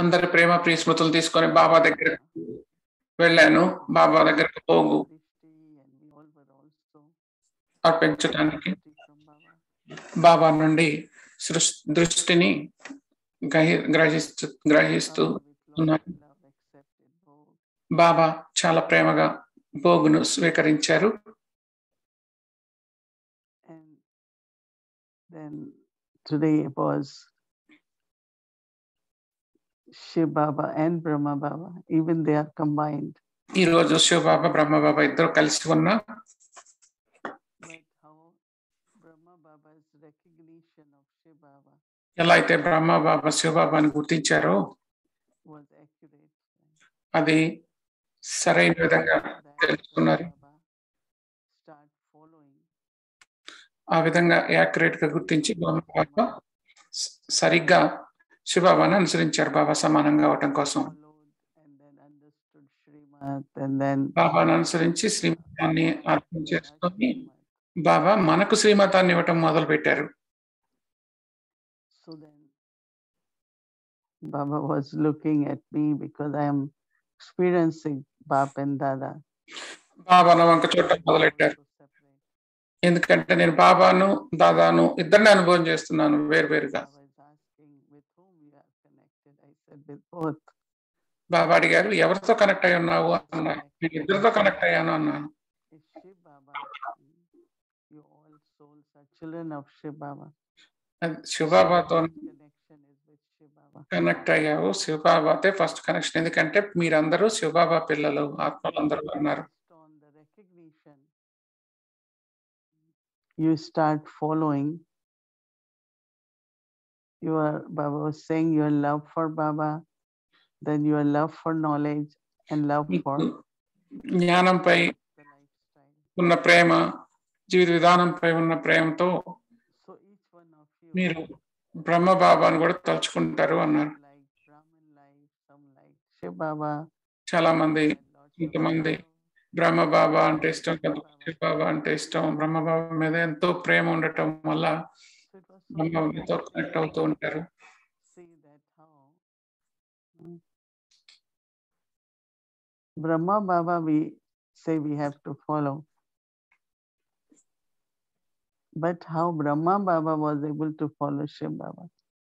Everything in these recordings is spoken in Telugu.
అందరి ప్రేమ ప్రియ స్మృతులు తీసుకొని బాబా దగ్గర వెళ్ళాను బాబా దగ్గరకు పోగు అర్పించడానికి బాబా నుండి సృష్- దృష్టిని గ్రహి గ్రహిస్తూ గ్రహిస్తూ ఉన్నాను బాబా చాలా ప్రేమగా భోగును స్వీకరించారు And then today was Shiv Baba and Brahma Baba, even they are combined. ఈ రోజు శివబాబా బ్రహ్మబాబా ఇద్దరు కలిసి ఉన్న But how Brahma Baba's recognition of Shiv Baba ఎలా అయితే బ్రహ్మబాబా శివబాబాని గుర్తించారో was accurate. అది సరైన విధంగా That తెలుసుకున్నారు Baba start following ఆ విధంగా యాక్యురేట్ గా గుర్తించి బ్రహ్మబాబా స- సరిగ్గా శివబాబాని అనుసరించారు బాబా సమానంగా అవటం కోసం followed and then understood Srimad and then బాబాను అనుసరించి శ్రీమతాన్ని అర్థం Baba చేసుకొని Srimad. బాబా మనకు శ్రీమతాన్ని ఇవ్వటం మొదలు పెట్టారు So then Baba was looking at me because I am experiencing Bap and Dada. బాబా నా వంక చూడటం మొదలెట్టారు So separate. ఎందుకంటే నేను బాబాను దాదాను ఇద్దరిని అనుభవం చేస్తున్నాను వేరువేరుగా Baba is asking with whom you are connected. I said with both. బాబా అడిగారు ఎవరితో కనెక్ట్ అయి ఉన్నావు అన్నా నేను ఇద్దరితో కనెక్ట్ అయ్యాను అన్నాను Is Shiv Baba. You all souls are children of Shiv Baba. అది శివబాబాతో Connection is with Shiv Baba. Connect అయ్యావు శివబాబాతే ఫస్ట్ కనెక్షన్ ఎందుకంటే మీరందరూ శివబాబా పిల్లలు ఆత్మలందరూ అన్నారు Based on the recognition, you start following. Your Baba was saying your love for Baba, then your love for knowledge and love for మీకు జ్ఞానంపై the lifestyle. ఉన్న ప్రేమ జీవిత విధానంపై ఉన్న ప్రేమతో So each one of you మీరు బ్రహ్మ బాబాను కూడా తలుచుకుంటారు అన్నారు like Brahmin life, some like Shiv Baba, చాలా మంది and Lord Shiv కొంతమంది Baba. బ్రహ్మ బాబా అంటే ఇష్టం కొంతమంది శివ బాబా అంటే ఇష్టం బ్రహ్మ బాబా మీద ఎంతో ప్రేమ ఉండటం వల్ల So it was so బ్రహ్మ బాబాతో interesting కనెక్ట్ అవుతూ ఉంటారు see that how mm, Brahma Baba we say we have to follow. But how Brahma Baba was able to follow Shiv Baba.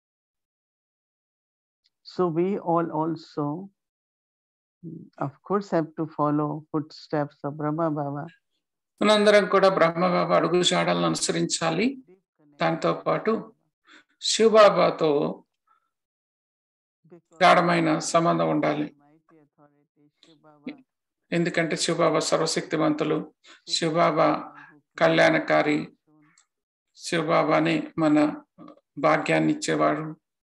So we all also, mm, of course, have to follow footsteps of Brahma Baba. మనందరం కూడా బ్రహ్మ బాబా అడుగు జాడలను అనుసరించాలి Deep connection దాంతో with పాటు Shiv Baba. శివబాబాతో Because గాఢమైన సంబంధం ఉండాలి Almighty authority, Shiv Baba, ఎందుకంటే Shiv Baba సర్వశక్తివంతులు Shiv Shiv Baba Baba is the one who created కళ్యాణకారి fortune. శివబాబాని మన భాగ్యాన్ని ఇచ్చేవాడు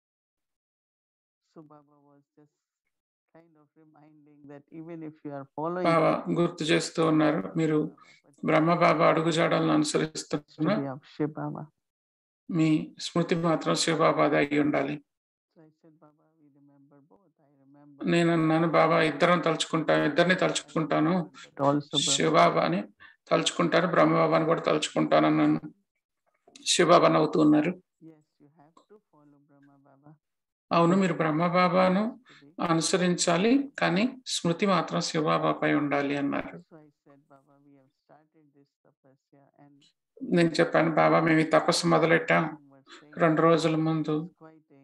So Baba was just kind of reminding that even if you are following బాబా గుర్తు చేస్తూ ఉన్నారు మీరు బ్రహ్మ బాబా అడుగు జాడలను అనుసరిస్తున్న story of Shiv Baba. మీ స్మృతి మాత్రం శివబాబాది అయి ఉండాలి So I said, Baba, we remember both. I remember. నేను అన్నాను బాబా ఇద్దరం తలుచుకుంటాను ఇద్దరిని తలుచుకుంటాను But also Brahma. శివబాబాని తలుచుకుంటాను బ్రహ్మబాబాని కూడా తలుచుకుంటాను అన్నాను శివబాబా నవ్వుతూ ఉన్నారు Yes, you have to follow Brahma Baba. అవును మీరు బ్రహ్మబాబాను To be- అనుసరించాలి కానీ స్మృతి మాత్రం శివబాబాపై ఉండాలి అన్నారు So I said, Baba, we have started this tapasya and నేను చెప్పాను బాబా మేము ఈ తపస్సు మొదలెట్టాం some were saying రెండు రోజుల ముందు it's quite a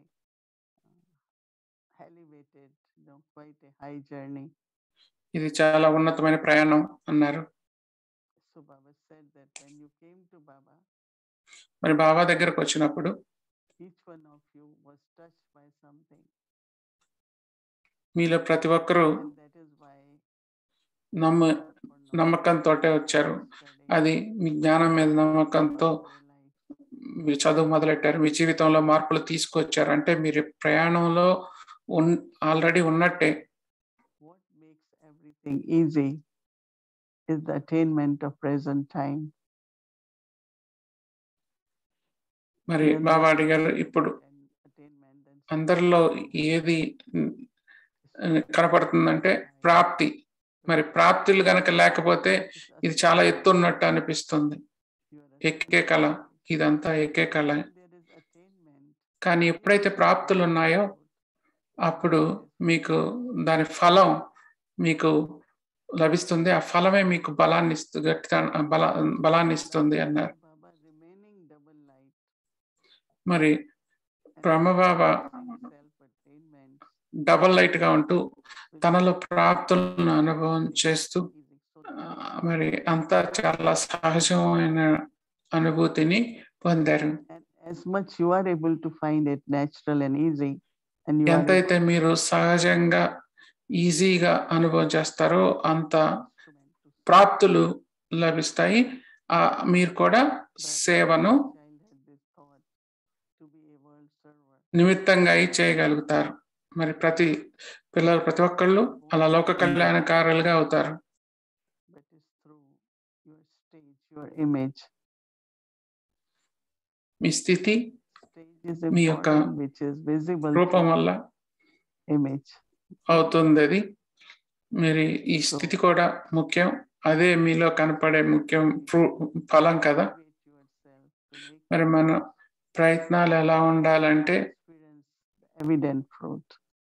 uh, elevated, you know, quite a high journey. ఇది చాలా ఉన్నతమైన ప్రయాణం అన్నారు So Baba said that when you came to Baba, మరి బాబా దగ్గరకు వచ్చినప్పుడు each one of you was touched by something. మీలో ప్రతి ఒక్కరూ And that is why నమ్మ for knowledge నమ్మకంతో వచ్చారు study, అది మీ జ్ఞానం మీద నమ్మకంతో your life. మీరు చదువు మొదలెట్టారు మీ జీవితంలో మార్పులు తీసుకొచ్చారు అంటే మీరు ప్రయాణంలో ఉన్ ఆల్రెడీ ఉన్నట్టే What makes everything easy is the attainment of present time. మరి Then బాబా the అడిగారు ఇప్పుడు and attainment and అందరిలో ఏది ఉమ్, కనపడుతుందంటే ప్రాప్తి మరి ప్రాప్తులు గనక లేకపోతే ఇది చాలా ఎత్తు ఉన్నట్టు అనిపిస్తుంది ఎక్కే కళ ఇదంతా ఎక్కే కళ There is attainment. కానీ ఎప్పుడైతే ప్రాప్తులు ఉన్నాయో అప్పుడు మీకు దాని ఫలం మీకు లభిస్తుంది ఆ ఫలమే మీకు బలాన్ని ఇస్తు గట్టిగా బల బలాన్ని ఇస్తుంది అన్నారు Baba remaining double light. మరి బ్రహ్మబాబా self-attainment డబల్ లైట్ గా ఉంటూ తనలో ప్రాప్తులను అనుభవం చేస్తూ ఆ, మరి అంతా చాలా సహజమైన అనుభూతిని పొందారు and as much you are able to find it natural and easy and you are ఎంతైతే మీరు సహజంగా ఈజీగా అనుభవం చేస్తారో అంత instrument to ప్రాప్తులు లభిస్తాయి ఆ మీరు కూడా సేవను child had this thought to be a world server. నిమిత్తంగా అయి చేయగలుగుతారు మరి ప్రతి పిల్లలు ప్రతి ఒక్కళ్ళు అలా లోక కళ్యాణకారులుగా అవుతారు but it's through your stage, your image. మీ స్థితి Stage is మీ యొక్క important, which is visible రూపం through వల్ల image. అవుతుంది అది మరి ఈ స్థితి కూడా ముఖ్యం అదే మీలో కనపడే ముఖ్యం ఫ్రూ- ఫలం కదా Motivate yourself to make మరి మన ప్రయత్నాలు ఎలా ఉండాలంటే experience the evident fruit.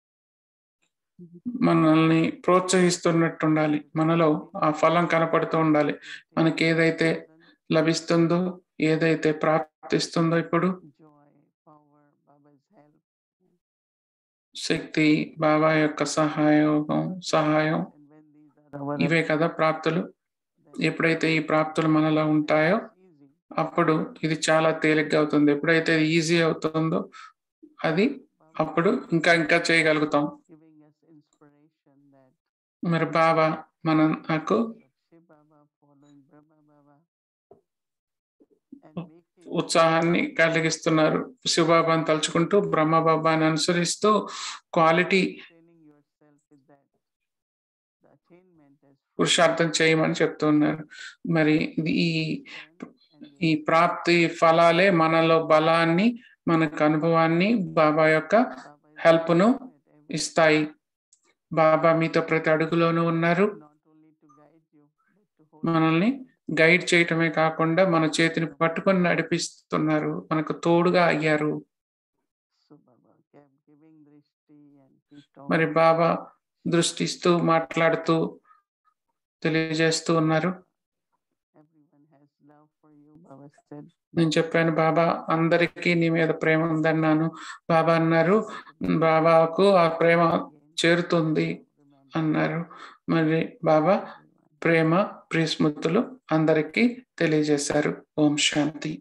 మనల్ని ప్రోత్సహిస్తున్నట్టు ఉండాలి మనలో ఆ ఫలం కనపడుతూ ఉండాలి మనకి ఏదైతే లభిస్తుందో ఏదైతే ప్రాప్తిస్తుందో ఇప్పుడు joy, power, Baba's help. శక్తి బాబా యొక్క సహాయోగం సహాయం And when these are our ఇవే కదా ప్రాప్తులు then ఎప్పుడైతే ఈ ప్రాప్తులు మనలో ఉంటాయో it's easy. అప్పుడు ఇది చాలా తేలిగ్గా అవుతుంది ఎప్పుడైతే ఈజీ అవుతుందో అది Baba అప్పుడు ఇంకా ఇంకా చేయగలుగుతాం giving us inspiration that మరి బాబా మన నాకు Shiv Baba following Brahma Baba and making ఉత్సాహాన్ని కలిగిస్తున్నారు శివబాబాని తలుచుకుంటూ బ్రహ్మబాబాని అనుసరిస్తూ quality training yourself with that the attainment as పురుషార్థం చేయమని చెప్తున్నారు మరి ఇది ఈ and ఈ ప్రాప్తి ఫలాలే మనలో బలాన్ని మనకు అనుభవాన్ని బాబా యొక్క Baba is హెల్ప్ను at every ఇస్తాయి బాబా మీతో ప్రతి అడుగులోనూ ఉన్నారు not only to guide you but to hold మనల్ని గైడ్ చేయటమే కాకుండా మన చేతిని పట్టుకొని నడిపిస్తున్నారు మనకు తోడుగా అయ్యారు So Baba kept giving drishti and keep మరి talking. బాబా దృష్టిస్తూ మాట్లాడుతూ తెలియజేస్తూ ఉన్నారు Everyone has love for you, Baba said. నేను చెప్పాను బాబా అందరికీ నీ మీద ప్రేమ ఉందన్నాను బాబా అన్నారు బాబాకు ఆ ప్రేమ చేరుతుంది అన్నారు మరి బాబా ప్రేమ ప్రియస్మృతులు అందరికీ తెలియజేశారు ఓం శాంతి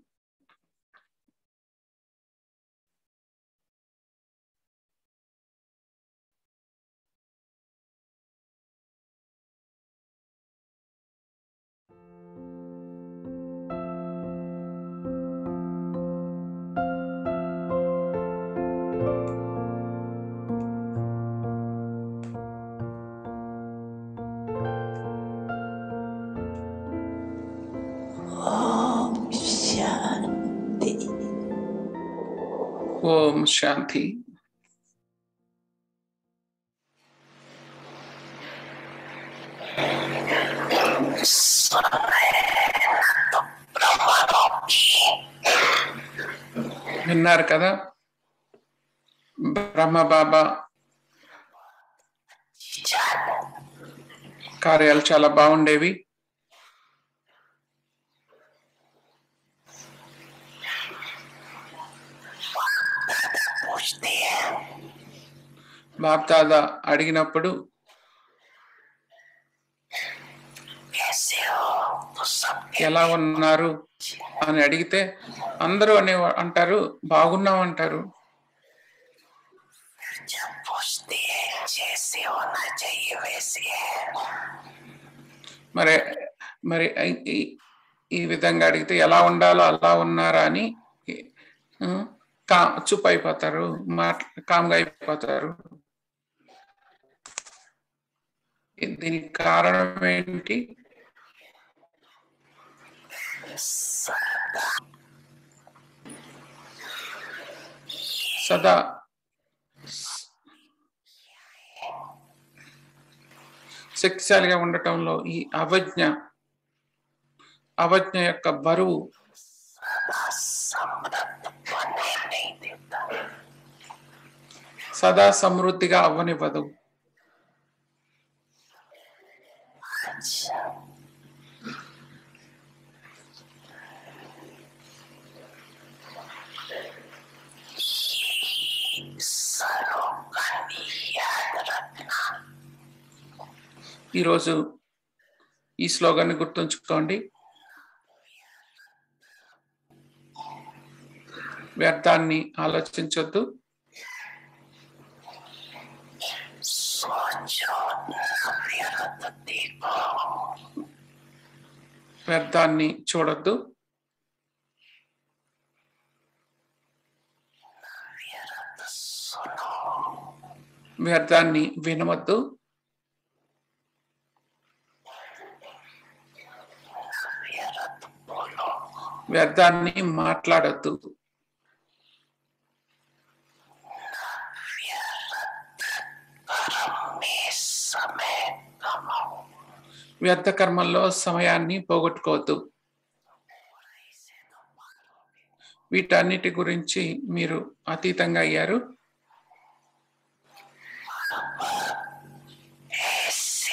Om Shanti. ఓం శాంతి విన్నారు కదా బ్రహ్మ బాబా కార్యాలు చాలా బాగుండేవి पूछते हैं బాబ్దాదా అడిగినప్పుడు कैसे हो तो सब ఎలా ఉన్నారు అని అడిగితే అందరూ అనే అంటారు బాగున్నాం అంటారు जब पूछते हैं जैसे होना चाहिए वैसे है మరి మరి ఈ- ఈ- ఈ విధంగా అడిగితే ఎలా ఉండాలో అలా ఉన్నారా అని ఆ, కా చుప్ అయిపోతారు మాట్లా కామ్గా అయిపోతారు దీనికి కారణం ఏంటి సదా శక్తిశాలిగా ఉండటంలో ఈ అవజ్ఞ అవజ్ఞ యొక్క బరువు समृद्ध बनने नहीं देता సదా సమృద్ధిగా అవ్వనివ్వదు अच्छा ये सर्वकानी याद रखना ఈరోజు ఈ స్లోగాన్ని గుర్తుంచుకోండి వ్యర్థాన్ని ఆలోచించొద్దు सोचो नव्यरत देखो వ్యర్థాన్ని చూడొద్దు नव्यरत सुनो వ్యర్థాన్ని వినవద్దు नव्यरत बोलो వ్యర్థాన్ని మాట్లాడొద్దు कर्म में समय कमाओ వ్యర్థ కర్మల్లో సమయాన్ని పోగొట్టుకోవద్దు వీటన్నిటి గురించి మీరు అతీతంగా అయ్యారు ऐसे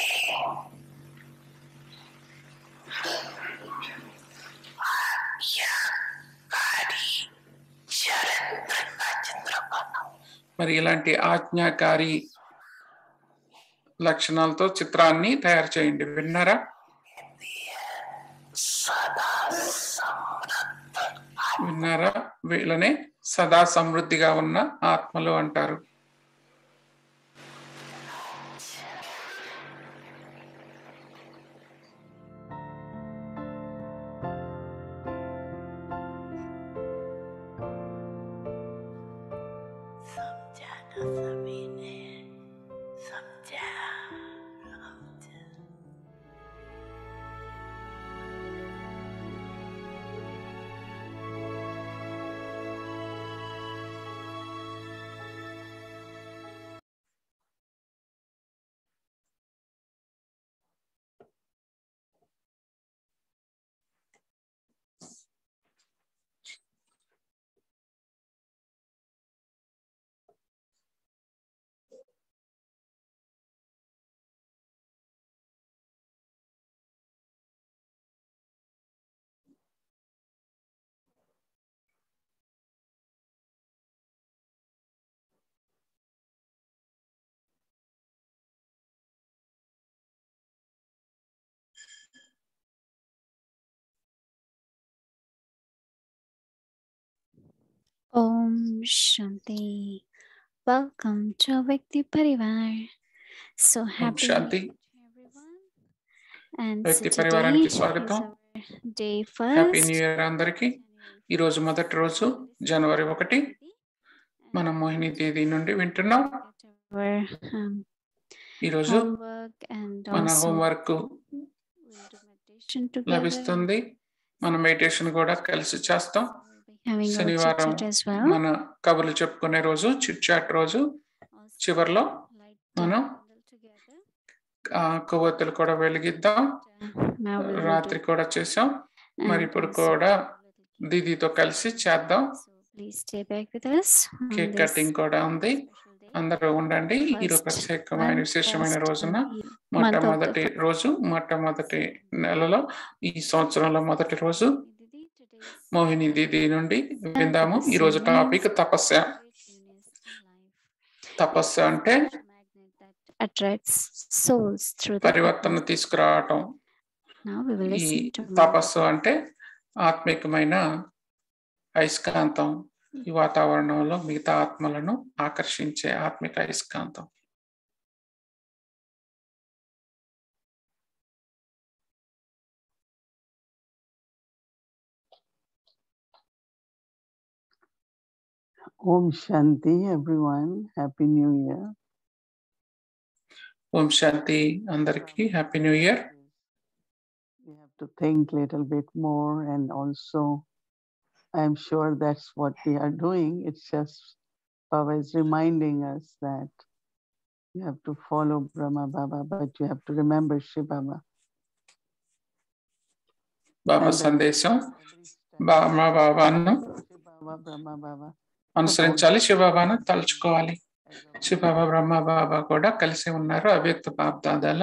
आज्ञाकारी चरित्र का चित्र बनाओ మరి ఇలాంటి ఆజ్ఞాకారి లక్షణాలతో చిత్రాన్ని తయారు చేయండి విన్నారా सदा समृद्ध విన్నారా వీళ్ళనే సదా సమృద్ధిగా ఉన్న ఆత్మలు అంటారు समझा ना सभी ने समझा समझा Om Shanti. Welcome to Vikti Parivar. So happy New Shanti. Year to everyone. And వ్యక్తి so పరివారానికి today is స్వాగతం. our day happy first. New year అందరికీ ఈ రోజు మొదటి రోజు జనవరి ఒకటి మనం మోహిని తేదీ నుండి వింటున్నాం Our um, ఈ రోజు homework and మన also homework we'll do meditation together. లభిస్తుంది మన మెడిటేషన్ కూడా కలిసి చేస్తాం We'll be having our శనివారం chit-chat as well. మన కబుర్లు చెప్పుకునే రోజు చిట్ చాట్ రోజు Also చివర్లో light మనం candle together. ఆ కొవ్వొత్తులు కూడా వెలిగిద్దాం Now we will do రాత్రి కూడా చేసాం మరి and ఇప్పుడు also కూడా a little దీదీతో కలిసి చేద్దాం So please stay back with us. on cake this cutting కూడా ఉంది special day. అందరూ ఉండండి ఈ First ప్రత్యేకమైన month, విశేషమైన first రోజున month of మొట్టమొదటి the రోజు మొట్టమొదటి నెలలో ఈ సంవత్సరంలో మొదటి రోజు Didi, today's మోహిని దీది నుండి విందాము ఈ Today's రోజు means topic tapasya great newness in life. తపస్సు అంటే Magnet that attracts souls through the పరివర్తన తీసుకురావటం Now we will ఈ listen to తపస్సు అంటే ఆత్మికమైన అయస్కాంతం ఈ వాతావరణంలో మిగతా ఆత్మలను ఆకర్షించే ఆత్మిక అయస్కాంతం Om Shanti, everyone. Happy New Year. ఓం శాంతి అందరికీ happy new year We have to think little bit more, and also, I'm sure that's what we are doing. It's just Baba is reminding us that you have to follow Brahma Baba, but you have to remember Shiv Baba. Baba And then సందేశం every step, బాబా బాబాను Shiv Baba, Brahma Baba. అనుసరించాలి శివబాబాను తలుచుకోవాలి శివబాబా బ్రహ్మ బాబా కూడా కలిసి ఉన్నారు అవ్యక్త బాబ్దాదాల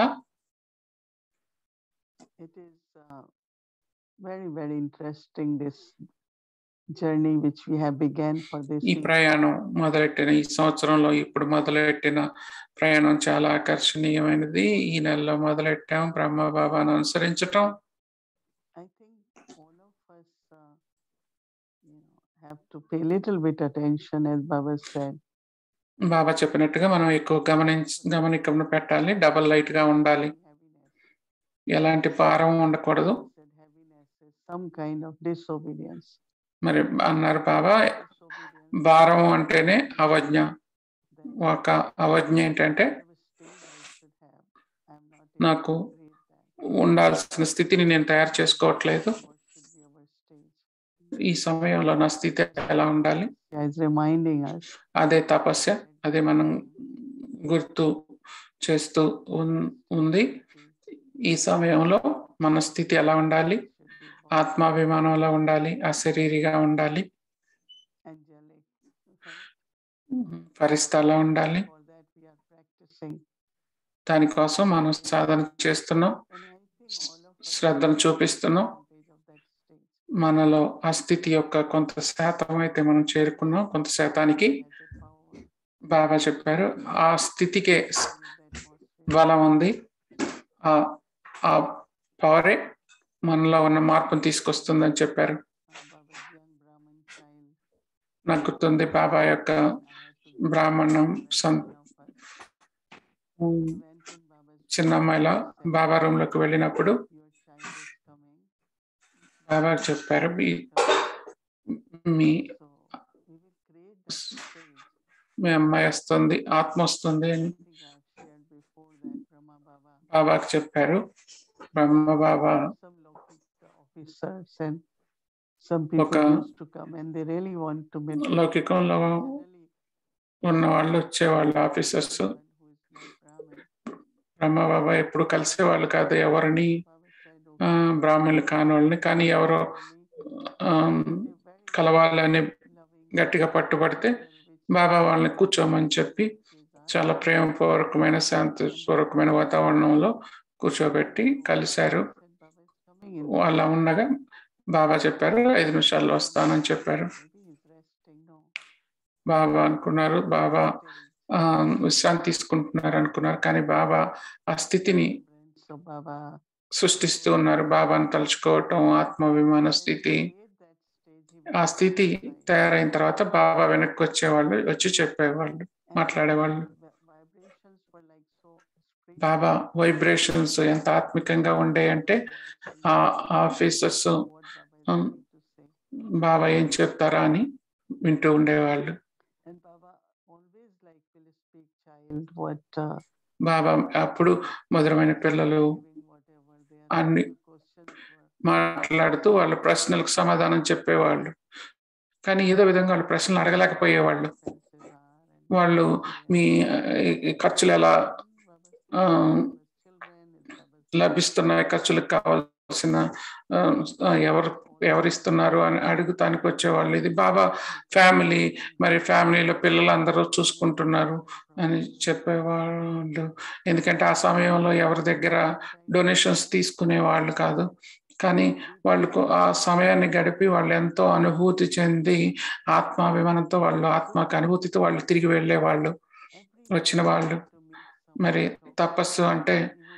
It is uh, very, very interesting this journey which we have began for this ఈ year. ప్రయాణం మొదలెట్టిన ఈ సంవత్సరంలో ఇప్పుడు మొదలెట్టిన ప్రయాణం చాలా ఆకర్షణీయమైనది ఈ నెలలో మొదలెట్టాం బ్రహ్మ బాబాను అనుసరించటం I think all of us, uh, you know, have to pay a little bit attention, as Baba said. బాబా చెప్పినట్టుగా మనం ఎక్కువ గమనించ గమనికను పెట్టాలి డబల్ లైట్ గా ఉండాలి Heaviness. ఎలాంటి భారం ఉండకూడదు Said heaviness is some kind of disobedience. మరి అన్నారు బాబా Disobedience భారం అంటేనే అవజ్ఞ that ఒక అవజ్ఞ ఏంటంటే whatever state I should have, I'm not able నాకు to create that. ఉండాల్సిన స్థితిని నేను తయారు చేసుకోవట్లేదు What should be our stage? ఈ సమయంలో నా స్థితి ఎలా ఉండాలి Yeah, it's reminding us. అదే తపస్య అదే మనం గుర్తు చేస్తూ ఉన్- ఉంది ఈ సమయంలో మన స్థితి ఎలా ఉండాలి ఆత్మాభిమానంలో ఉండాలి అశరీరిగా ఉండాలి angelic. పరిస్థితిలో ఉండాలి For that we are practicing. దానికోసం మనం సాధన చేస్తున్నాం And I think all of us శ్రద్ధను చూపిస్తున్నాం advantage of that stage. మనలో ఆ స్థితి యొక్క కొంత శాతం అయితే మనం చేరుకున్నాం కొంత శాతానికి Has a power బాబా చెప్పారు ఆ స్థితికే in that atmosphere. బలం ఉంది ఆ ఆ పవరే మనలో ఉన్న మార్పును తీసుకొస్తుందని చెప్పారు Uh, Baba's young Brahmin child. నాకు గుర్తుంది బాబా యొక్క I had to బ్రాహ్మణం సం of us. We went in Baba's చిన్న అమ్మాయిలా బాబా రూమ్ లోకి వెళ్ళినప్పుడు your child is coming. బాబా చెప్పారు మీ మీ So we will create that stage. మీ అమ్మాయి వస్తుంది ఆత్మ వస్తుంది అని I think I've shared before that Brahma Baba. బాబాకి చెప్పారు బ్రహ్మ బాబా Some Lokika officers and some people ఒక- used to come and they really want to meet. లౌకికంలో Generally, ఉన్న వాళ్ళు వచ్చేవాళ్ళు officers one who is not Brahmin. Brahma Baba ఎప్పుడు కలిసేవాళ్ళు కాదు ఎవరిని Baba said, ఆ, "Okay, బ్రాహ్మణులు కాని వాళ్ళని కానీ ఎవరో ఆ, కలవాలని గట్టిగా పట్టుబడితే బాబా వాళ్ళని కూర్చోమని చెప్పి చాలా ప్రేమపూర్వకమైన శాంతిపూర్వకమైన వాతావరణంలో కూర్చోబెట్టి కలిశారు అలా ఉండగా బాబా చెప్పారు ఐదు నిమిషాల్లో వస్తానని చెప్పారు బాబా అనుకున్నారు బాబా ఆ, విశ్రాంతి తీసుకుంటున్నారు అనుకున్నారు కానీ బాబా ఆ స్థితిని సో బాబా సృష్టిస్తూ ఉన్నారు బాబాను తలుచుకోవటం ఆత్మాభిమాన స్థితి ఆ స్థితి తయారైన తర్వాత బాబా వెనక్కి వచ్చేవాళ్ళు వచ్చి చెప్పేవాళ్ళు మాట్లాడేవాళ్ళు బాబా వైబ్రేషన్స్ ఎంత ఆత్మికంగా ఉండే అంటే ఆ ఆఫీసర్స్ బాబా ఏం చెప్తారా అని వింటూ ఉండేవాళ్ళు And Baba always like will speak child what uh, బాబా అప్పుడు మధురమైన పిల్లలు giving whatever they are అన్ని the questions were మాట్లాడుతూ వాళ్ళ ప్రశ్నలకు సమాధానం చెప్పేవాళ్ళు కానీ ఏదో విధంగా వాళ్ళ ప్రశ్నలు అడగలేకపోయేవాళ్ళు senses are and వాళ్ళు మీ ఆ, ఈ ఖర్చులు ఎలా ఆ, లభిస్తున్నాయి ఖర్చులకు కావాల్సిన ఆ, ఆ, ఎవరు ఎవరిస్తున్నారు అని అడుగుతానికి వచ్చేవాళ్ళు ఇది బాబా ఫ్యామిలీ మరి ఫ్యామిలీలో పిల్లలందరూ చూసుకుంటున్నారు అని చెప్పేవాళ్ళు ఎందుకంటే ఆ సమయంలో ఎవరి దగ్గర డొనేషన్స్ తీసుకునే వాళ్ళు కాదు కానీ వాళ్ళకు ఆ సమయాన్ని గడిపి వాళ్ళు ఎంతో అనుభూతి చెంది ఆత్మాభిమానంతో వాళ్ళు ఆత్మకు అనుభూతితో వాళ్ళు తిరిగి వెళ్ళే వాళ్ళు వచ్చిన వాళ్ళు మరి తపస్సు అంటే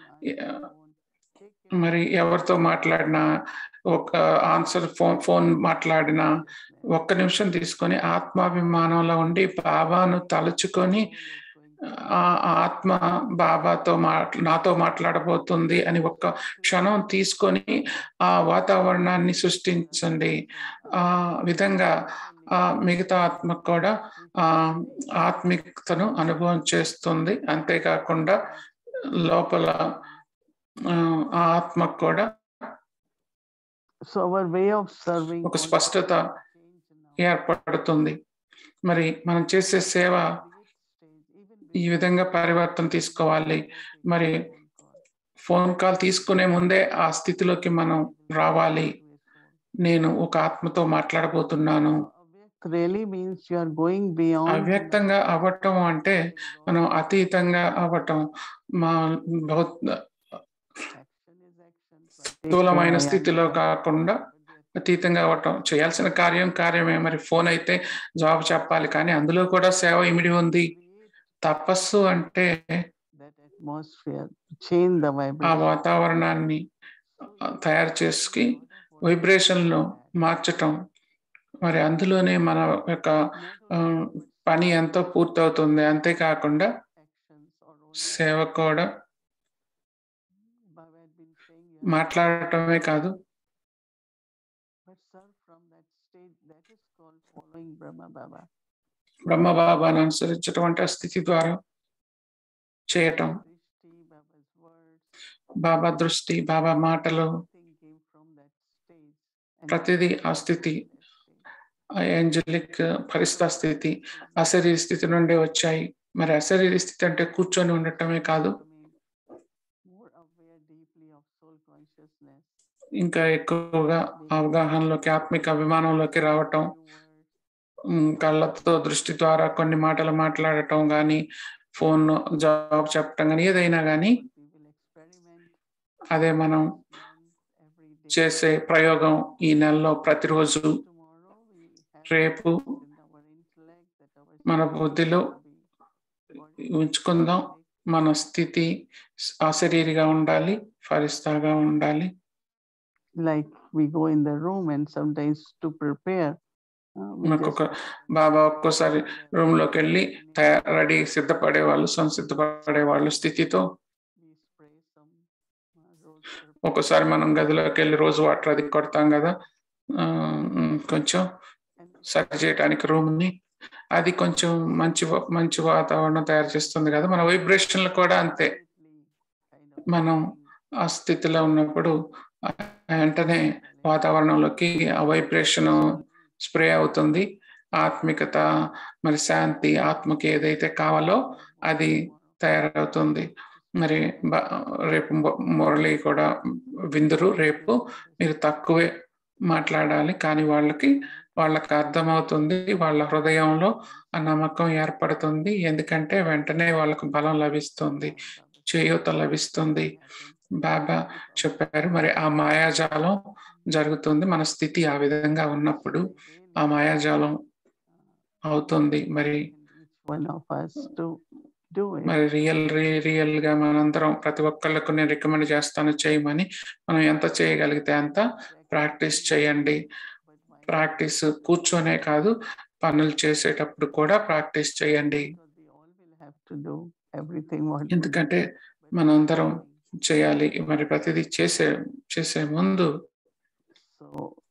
మరి ఎవరితో మాట్లాడినా ఒక ఆన్సర్ ఫోన్ ఫోన్ మాట్లాడినా ఒక్క నిమిషం తీసుకొని ఆత్మాభిమానంలో ఉండి బాబాను తలుచుకొని ఆ ఆత్మ బాబాతో మాట్లా నాతో మాట్లాడబోతుంది అని ఒక్క క్షణం తీసుకొని ఆ వాతావరణాన్ని సృష్టించండి ఆ విధంగా ఆ మిగతా ఆత్మ కూడా ఆ ఆత్మికతను అనుభవం చేస్తుంది అంతేకాకుండా లోపల ఆ ఆ ఆత్మ కూడా So our way of serving ఒక also స్పష్టత change now. ఏర్పడుతుంది మరి మనం చేసే సేవ ఈ విధంగా పరివర్తన తీసుకోవాలి మరి ఫోన్ కాల్ తీసుకునే ముందే ఆ స్థితిలోకి మనం రావాలి నేను ఒక ఆత్మతో మాట్లాడబోతున్నాను really means you are going beyond. అవ్యక్తంగా అవ్వటం అంటే మనం అతీతంగా అవ్వటం మా భౌ- Action is action, so I take స్థూలమైన care, I స్థితిలో understand. కాకుండా అతీతంగా అవ్వటం చేయాల్సిన కార్యం కార్యమే మరి ఫోన్ అయితే జవాబు చెప్పాలి కానీ అందులో కూడా సేవ ఇమిడి ఉంది తపస్సు అంటే That atmosphere, change the ఆ vibration. వాతావరణాన్ని ఆ, తయారు చేసుకి వైబ్రేషన్లు మార్చటం మరి అందులోనే మన యొక్క ఆ, పని ఎంతో పూర్తవుతుంది అంతేకాకుండా సేవ కూడా మాట్లాడటమే కాదు బ్రహ్మబాబాను అనుసరించటం అంటే ఆ స్థితి ద్వారా చేయటం బాబా దృష్టి బాబా మాటలు ప్రతిదీ ఆ స్థితి ఆ ఏంజలిక్ పరిస్థితి స్థితి అశరీర స్థితి నుండి వచ్చాయి మరి అశరీర స్థితి అంటే కూర్చొని ఉండటమే కాదు ఇంకా ఎక్కువగా అవగాహనలోకి ఆత్మిక అభిమానంలోకి రావటం ఉమ్, కళ్ళతో దృష్టి ద్వారా కొన్ని మాటలు మాట్లాడటం కానీ ఫోన్ జవాబు చెప్పటం కానీ ఏదైనా కానీ అదే మనం చేసే ప్రయోగం ఈ నెలలో ప్రతిరోజు రేపు మన బుద్ధిలో ఉంచుకుందాం మన స్థితి అశరీరిగా ఉండాలి ఫరిస్తాగా ఉండాలి like we go in the room and sometimes to prepare uh, we మనకు just ఒక బాబా ఒక్కోసారి రూమ్ లోకి వెళ్ళి తయారు రెడీ సిద్ధపడే వాళ్ళు సంసిద్ధపడే వాళ్ళు స్థితితో we spray some uh, rose purple ఒక్కోసారి మనం గదిలోకి వెళ్ళి రోజు వాటర్ అది కొడతాం కదా ఆ, ఉమ్, కొంచెం and సరి చేయడానికి రూమ్ ని అది కొంచెం మంచి వా- మంచి వాతావరణం తయారు చేస్తుంది కదా మన వైబ్రేషన్లు కూడా అంతే kind of మనం ఆ స్థితిలో ఉన్నప్పుడు ఆ వెంటనే వాతావరణంలోకి ఆ వైబ్రేషన్ స్ప్రే అవుతుంది ఆత్మికత మరి శాంతి ఆత్మకి ఏదైతే కావాలో అది తయారవుతుంది మరి బ- రేపు మొ- మురళి కూడా విందురు రేపు మీరు తక్కువే మాట్లాడాలి కానీ వాళ్ళకి వాళ్ళకి అర్థమవుతుంది వాళ్ళ హృదయంలో ఆ నమ్మకం ఏర్పడుతుంది ఎందుకంటే వెంటనే వాళ్ళకు బలం లభిస్తుంది చేయూత లభిస్తుంది బాబా చెప్పారు మరి ఆ మాయాజాలం జరుగుతుంది మన స్థితి ఆ విధంగా ఉన్నప్పుడు ఆ మాయాజాలం అవుతుంది మరి each one of us to do it. మరి రియల్ రియల్ గా మనందరం ప్రతి ఒక్కళ్ళకు నేను రికమెండ్ చేస్తాను చేయమని మనం ఎంత చేయగలిగితే అంత ప్రాక్టీస్ చేయండి ప్రాక్టీస్ కూర్చొనే కాదు పనులు చేసేటప్పుడు కూడా ప్రాక్టీస్ చేయండి Because we all will have to do everything what we ఎందుకంటే do, but మనందరం doing. చేయాలి మరి ప్రతిదీ చేసే చేసే ముందు So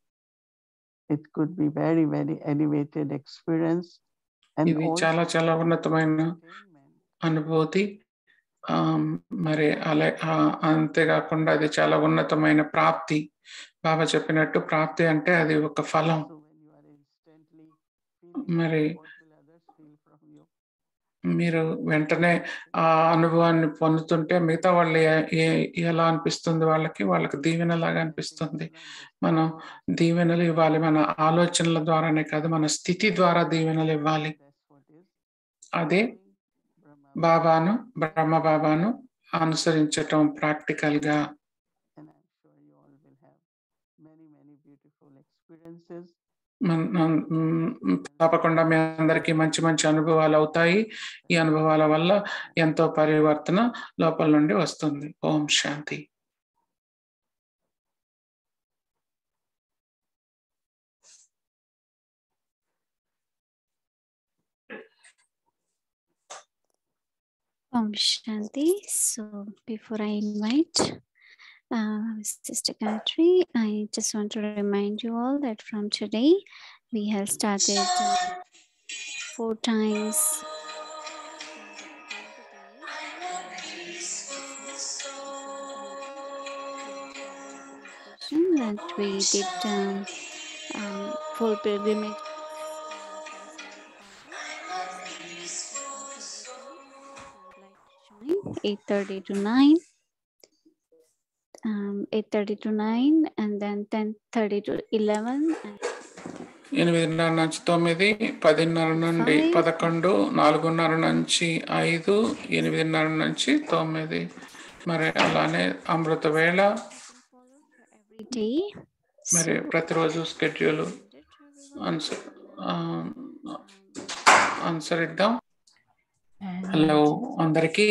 it could be very, very elevated experience. And ఇది also చాలా చాలా ఉన్నతమైన entertainment. అనుభూతి ఆ, మరి అలా ఆ, అంతేకాకుండా అది చాలా ఉన్నతమైన ప్రాప్తి బాబా చెప్పినట్టు ప్రాప్తి అంటే అది ఒక ఫలం So when you are instantly feeling మరి that, what will others feel from you? మీరు వెంటనే ఆ అనుభవాన్ని పొందుతుంటే మిగతా వాళ్ళు ఏ- ఏ- ఎలా అనిపిస్తుంది వాళ్ళకి వాళ్ళకి దీవెనలాగా అనిపిస్తుంది మనం దీవెనలు ఇవ్వాలి మన ఆలోచనల ద్వారానే కాదు మన స్థితి ద్వారా దీవెనలు ఇవ్వాలి That's what is అదే Brahma. బాబాను బ్రహ్మ బాబాను అనుసరించటం ప్రాక్టికల్ గా And I'm sure you all will have many, many beautiful experiences. మన- మ్, తప్పకుండా మీ అందరికీ మంచి మంచి అనుభవాలు అవుతాయి ఈ అనుభవాల వల్ల ఎంతో పరివర్తన లోపల నుండి వస్తుంది ఓం శాంతి Om Shanti. So before I invite uh, Sister Gayatri, I just want to remind you all that from today we have started uh, four times. That we did um, um, full pilgrimage. Eight thirty to nine, um, eight thirty to nine, and then ten thirty to eleven, and ఎనిమిదిన్నర నుంచి తొమ్మిది పదిన్నర నుండి Five. పదకొండు నాలుగున్నర నుంచి ఐదు ఎనిమిదిన్నర నుంచి తొమ్మిది మరి అలానే అమృత వేళ every day. మరి So, ప్రతిరోజు స్కెడ్యూల్ to everyone. అనుస ఆ, అనుసరిద్దాం And హలో అందరికీ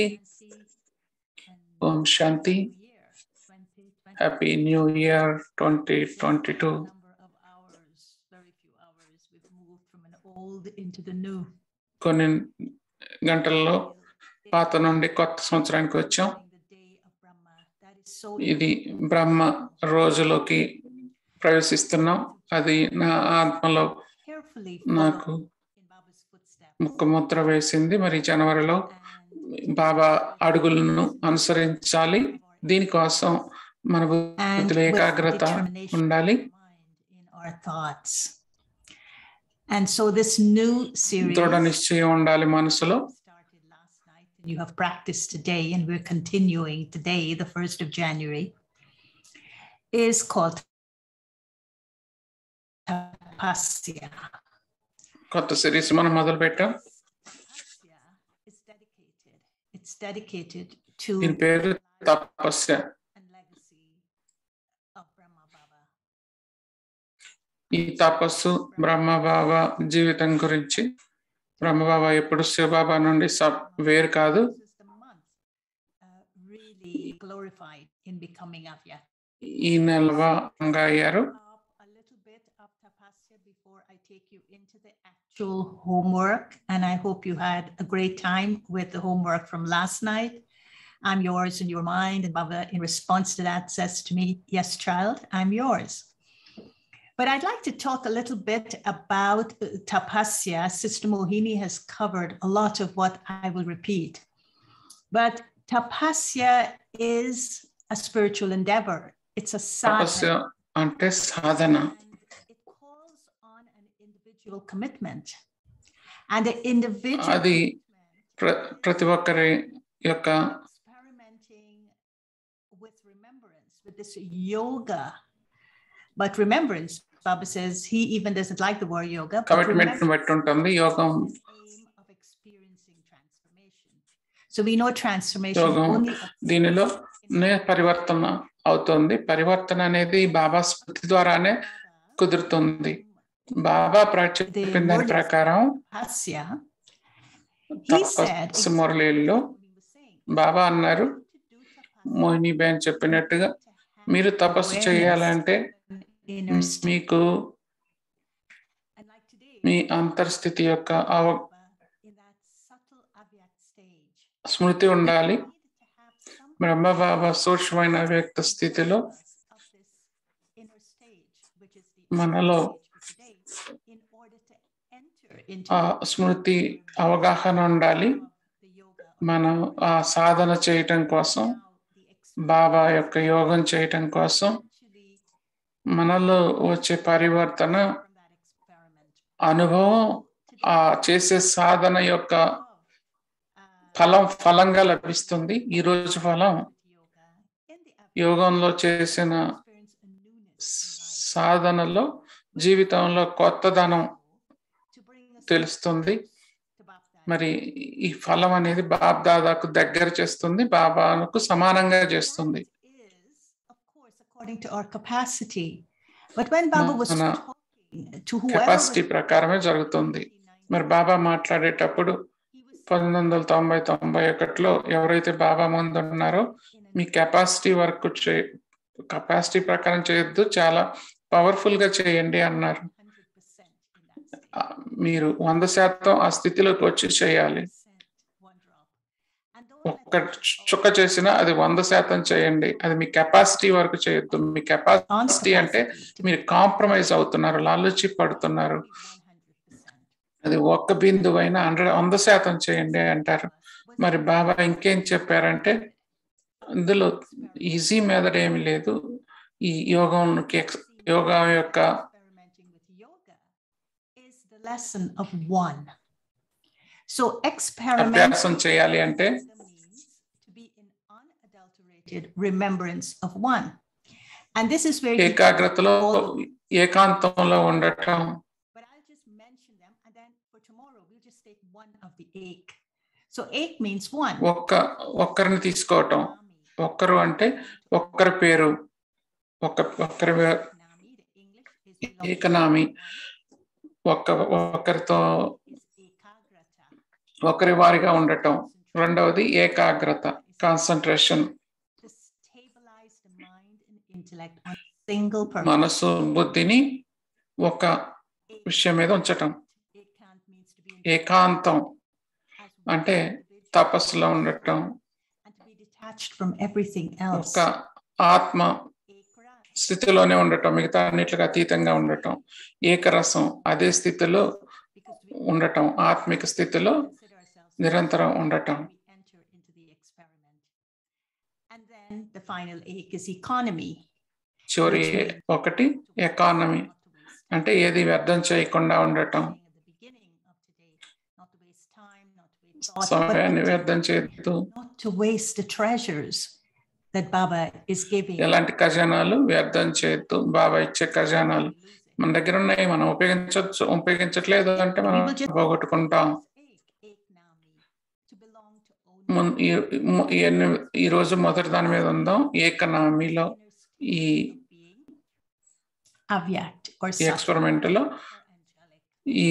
ఓం శాంతి happy new year twenty twenty two number of hours, very few hours, we've moved from an old into the new. కొన్ని గంటల్లో పాత నుండి కొత్త సంవత్సరానికి వచ్చాం The day of Brahma. That is so ఇది బ్రహ్మ రోజులోకి ప్రవేశిస్తున్నాం అది నా ఆత్మలో carefully నాకు follow in Baba's footsteps. ముఖముద్ర వేసింది మరి జనవరిలో And బాబా అడుగులను అనుసరించాలి దీనికోసం మన and బుద్ధిలో with ఏకాగ్రత determination ఉండాలి of mind in our thoughts. And so this new series దృఢ నిశ్చయం ఉండాలి మనసులో started last night and you have practiced today and we're continuing today, the 1st of January, is called Tapasya. కొత్త సిరీస్ మనం మొదలు పెట్టాం Tapasya is dedicated. It's dedicated to దీని పేరు తపస్య and legacy of Brahma Baba. ఈ తపస్సు బ్రహ్మబాబా జీవితం గురించి బ్రహ్మబాబా ఎప్పుడు శివబాబా నుండి సబ్ వేరు కాదు This is the month uh, really glorified in becoming Avya. ఈ నెలగా అయ్యారు up a little bit of tapasya before I take you into the actual homework. And I hope you had a great time with the homework from last night. I'm yours in your mind. And Baba, in response to that, says to me, Yes, child, I'm yours. But I'd like to talk a little bit about uh, tapasya. Sister Mohini has covered a lot of what I will repeat. But tapasya is a spiritual endeavor. It's a తపస్య sadhana. అంటే సాధన And it calls on an individual commitment. And the individual అది commitment, ప్ర ప్రతి ఒక్కరి యొక్క experimenting with remembrance, with this yoga. But remembrance, Baba says he even doesn't like the word yoga. but commitment ని బట్టి ఉంటుంది యోగం remembrance is aim of experiencing transformation. So we know transformation యోగం only దీనిలో నే పరివర్తన అవుతుంది పరివర్తన అనేది బాబా స్మృతి ద్వారానే కుదురుతుంది బాబా ప్ర- చెప్పిన దాని ప్రకారం Pasya. He said, తపస్సు మురళీల్లో బాబా అన్నారు మోహిని బేన్ చెప్పినట్టుగా మీరు తపస్సు చేయాలంటే inner state. మీకు And like today, మీ అంతర్స్థితి యొక్క అవ in that subtle avyakt stage, స్మృతి ఉండాలి we needed to have some బ్రహ్మ బాబా సూక్ష్మమైన వ్యక్త స్థితిలో of this inner stage, which is the మనలో stage for today, in order to enter into ఆ స్మృతి అవగాహన ఉండాలి the yoga మనం ఆ సాధన చేయటం కోసం now the బాబా యొక్క యోగం చేయటం కోసం actually మనలో వచ్చే పరివర్తన from that experiment. అనుభవం ఆ చేసే సాధన యొక్క Uh, ఫలం ఫలంగా లభిస్తుంది ఈ రోజు ఫలం yoga in the avyakt యోగంలో చేసిన experience a newness in life. సాధనలో జీవితంలో కొత్తదనం to bring us తెలుస్తుంది to Baptist. మరి ఈ ఫలం అనేది బాబ్ దాదాకు దగ్గర చేస్తుంది బాబాకు సమానంగా చేస్తుంది That is, of course, according to our capacity. But when Baba was మన talking to whoever was capacity ప్రకారమే జరుగుతుంది మరి బాబా మాట్లాడేటప్పుడు he was పంతొమ్మిది వందల తొంభై తొంభై ఒకటిలో ఎవరైతే బాబా ముందు ఉన్నారో in a మీ కెపాసిటీ వర్క్ చే కెపాసిటీ ప్రకారం చేయొద్దు చాలా పవర్ఫుల్ గా చేయండి అన్నారు 100% in that ఆ, మీరు వంద శాతం ఆ స్థితిలోకి వచ్చి చేయాలి state. One drop. And don't let ఒక్క that చుక్క చేసినా అది వంద శాతం చేయండి అది మీ కెపాసిటీ వరకు చేయొద్దు మీ కెపాసిటీ అంటే capacity to మీరు కాంప్రమైజ్ అవుతున్నారు లాలుచి పడుతున్నారు be 100%. అది ఒక్క బిందువు అయినా హండ్రెడ్ వంద శాతం చేయండి అంటారు మరి బాబా ఇంకేం చెప్పారంటే ఇందులో ఈజీ మెథడ్ ఏమి లేదు ఈ యోగంకి ఎక్స్- యోగా యొక్క experimenting with yoga is the lesson of one. So experiment అభ్యాసం చేయాలి అంటే means to be in unadulterated remembrance of one. And this is where you ఏకాగ్రతలో ఏకాంతంలో ఉండటం of the ek. So ek means one. ఒక్క ఒక్కరిని తీసుకోవటం ఒక్కరు అంటే ఒక్కరి పేరు ఒక్క ఒక్కరి వే- Nami, the English is belong to ఏకనామి one, ఒక్క ఒక్కరితో is ekagrata. ఒకరి వారిగా ఉండటం రెండవది ఏకాగ్రత concentration To stabilize the mind and intellect on a single purpose. మనసు బుద్ధిని ఒక విషయం మీద ఉంచటం Ekant means to be in ఏకాంతం as one అంటే individual తపస్సులో ఉండటం and to be detached from everything else. ఒక ఆత్మ Ekra స్థితిలోనే ఉండటం మిగతా అన్నిట్లుగా అతీతంగా ఉండటం ఏకరసం అదే స్థితిలో because we ఉండటం ఆత్మిక స్థితిలో consider ourselves నిరంతరం ఉండటం we enter into the experiment. And then the final ek is economy. చివరి ఒకటి ఎకానమీ అంటే ఏది వ్యర్థం చేయకుండా ఉండటం సమయాన్ని వ్యర్థం చేయొద్దు Not to waste the treasures that Baba is giving. ఎలాంటి ఖజానాలు వ్యర్థం చేయొద్దు బాబా ఇచ్చే ఖజానాలు మన దగ్గర ఉన్నాయి మనం ఉపయోగించవచ్చు ఉపయోగించట్లేదు అంటే మనం పోగొట్టుకుంటాం మున్- ఈ- ము- ఇవన్నీ ఈ రోజు మొదటి దాని మీద ఉందాం ఏకనామీలో ఈ Avyakt or ఈ ఎక్స్పెరిమెంట్ లో ఈ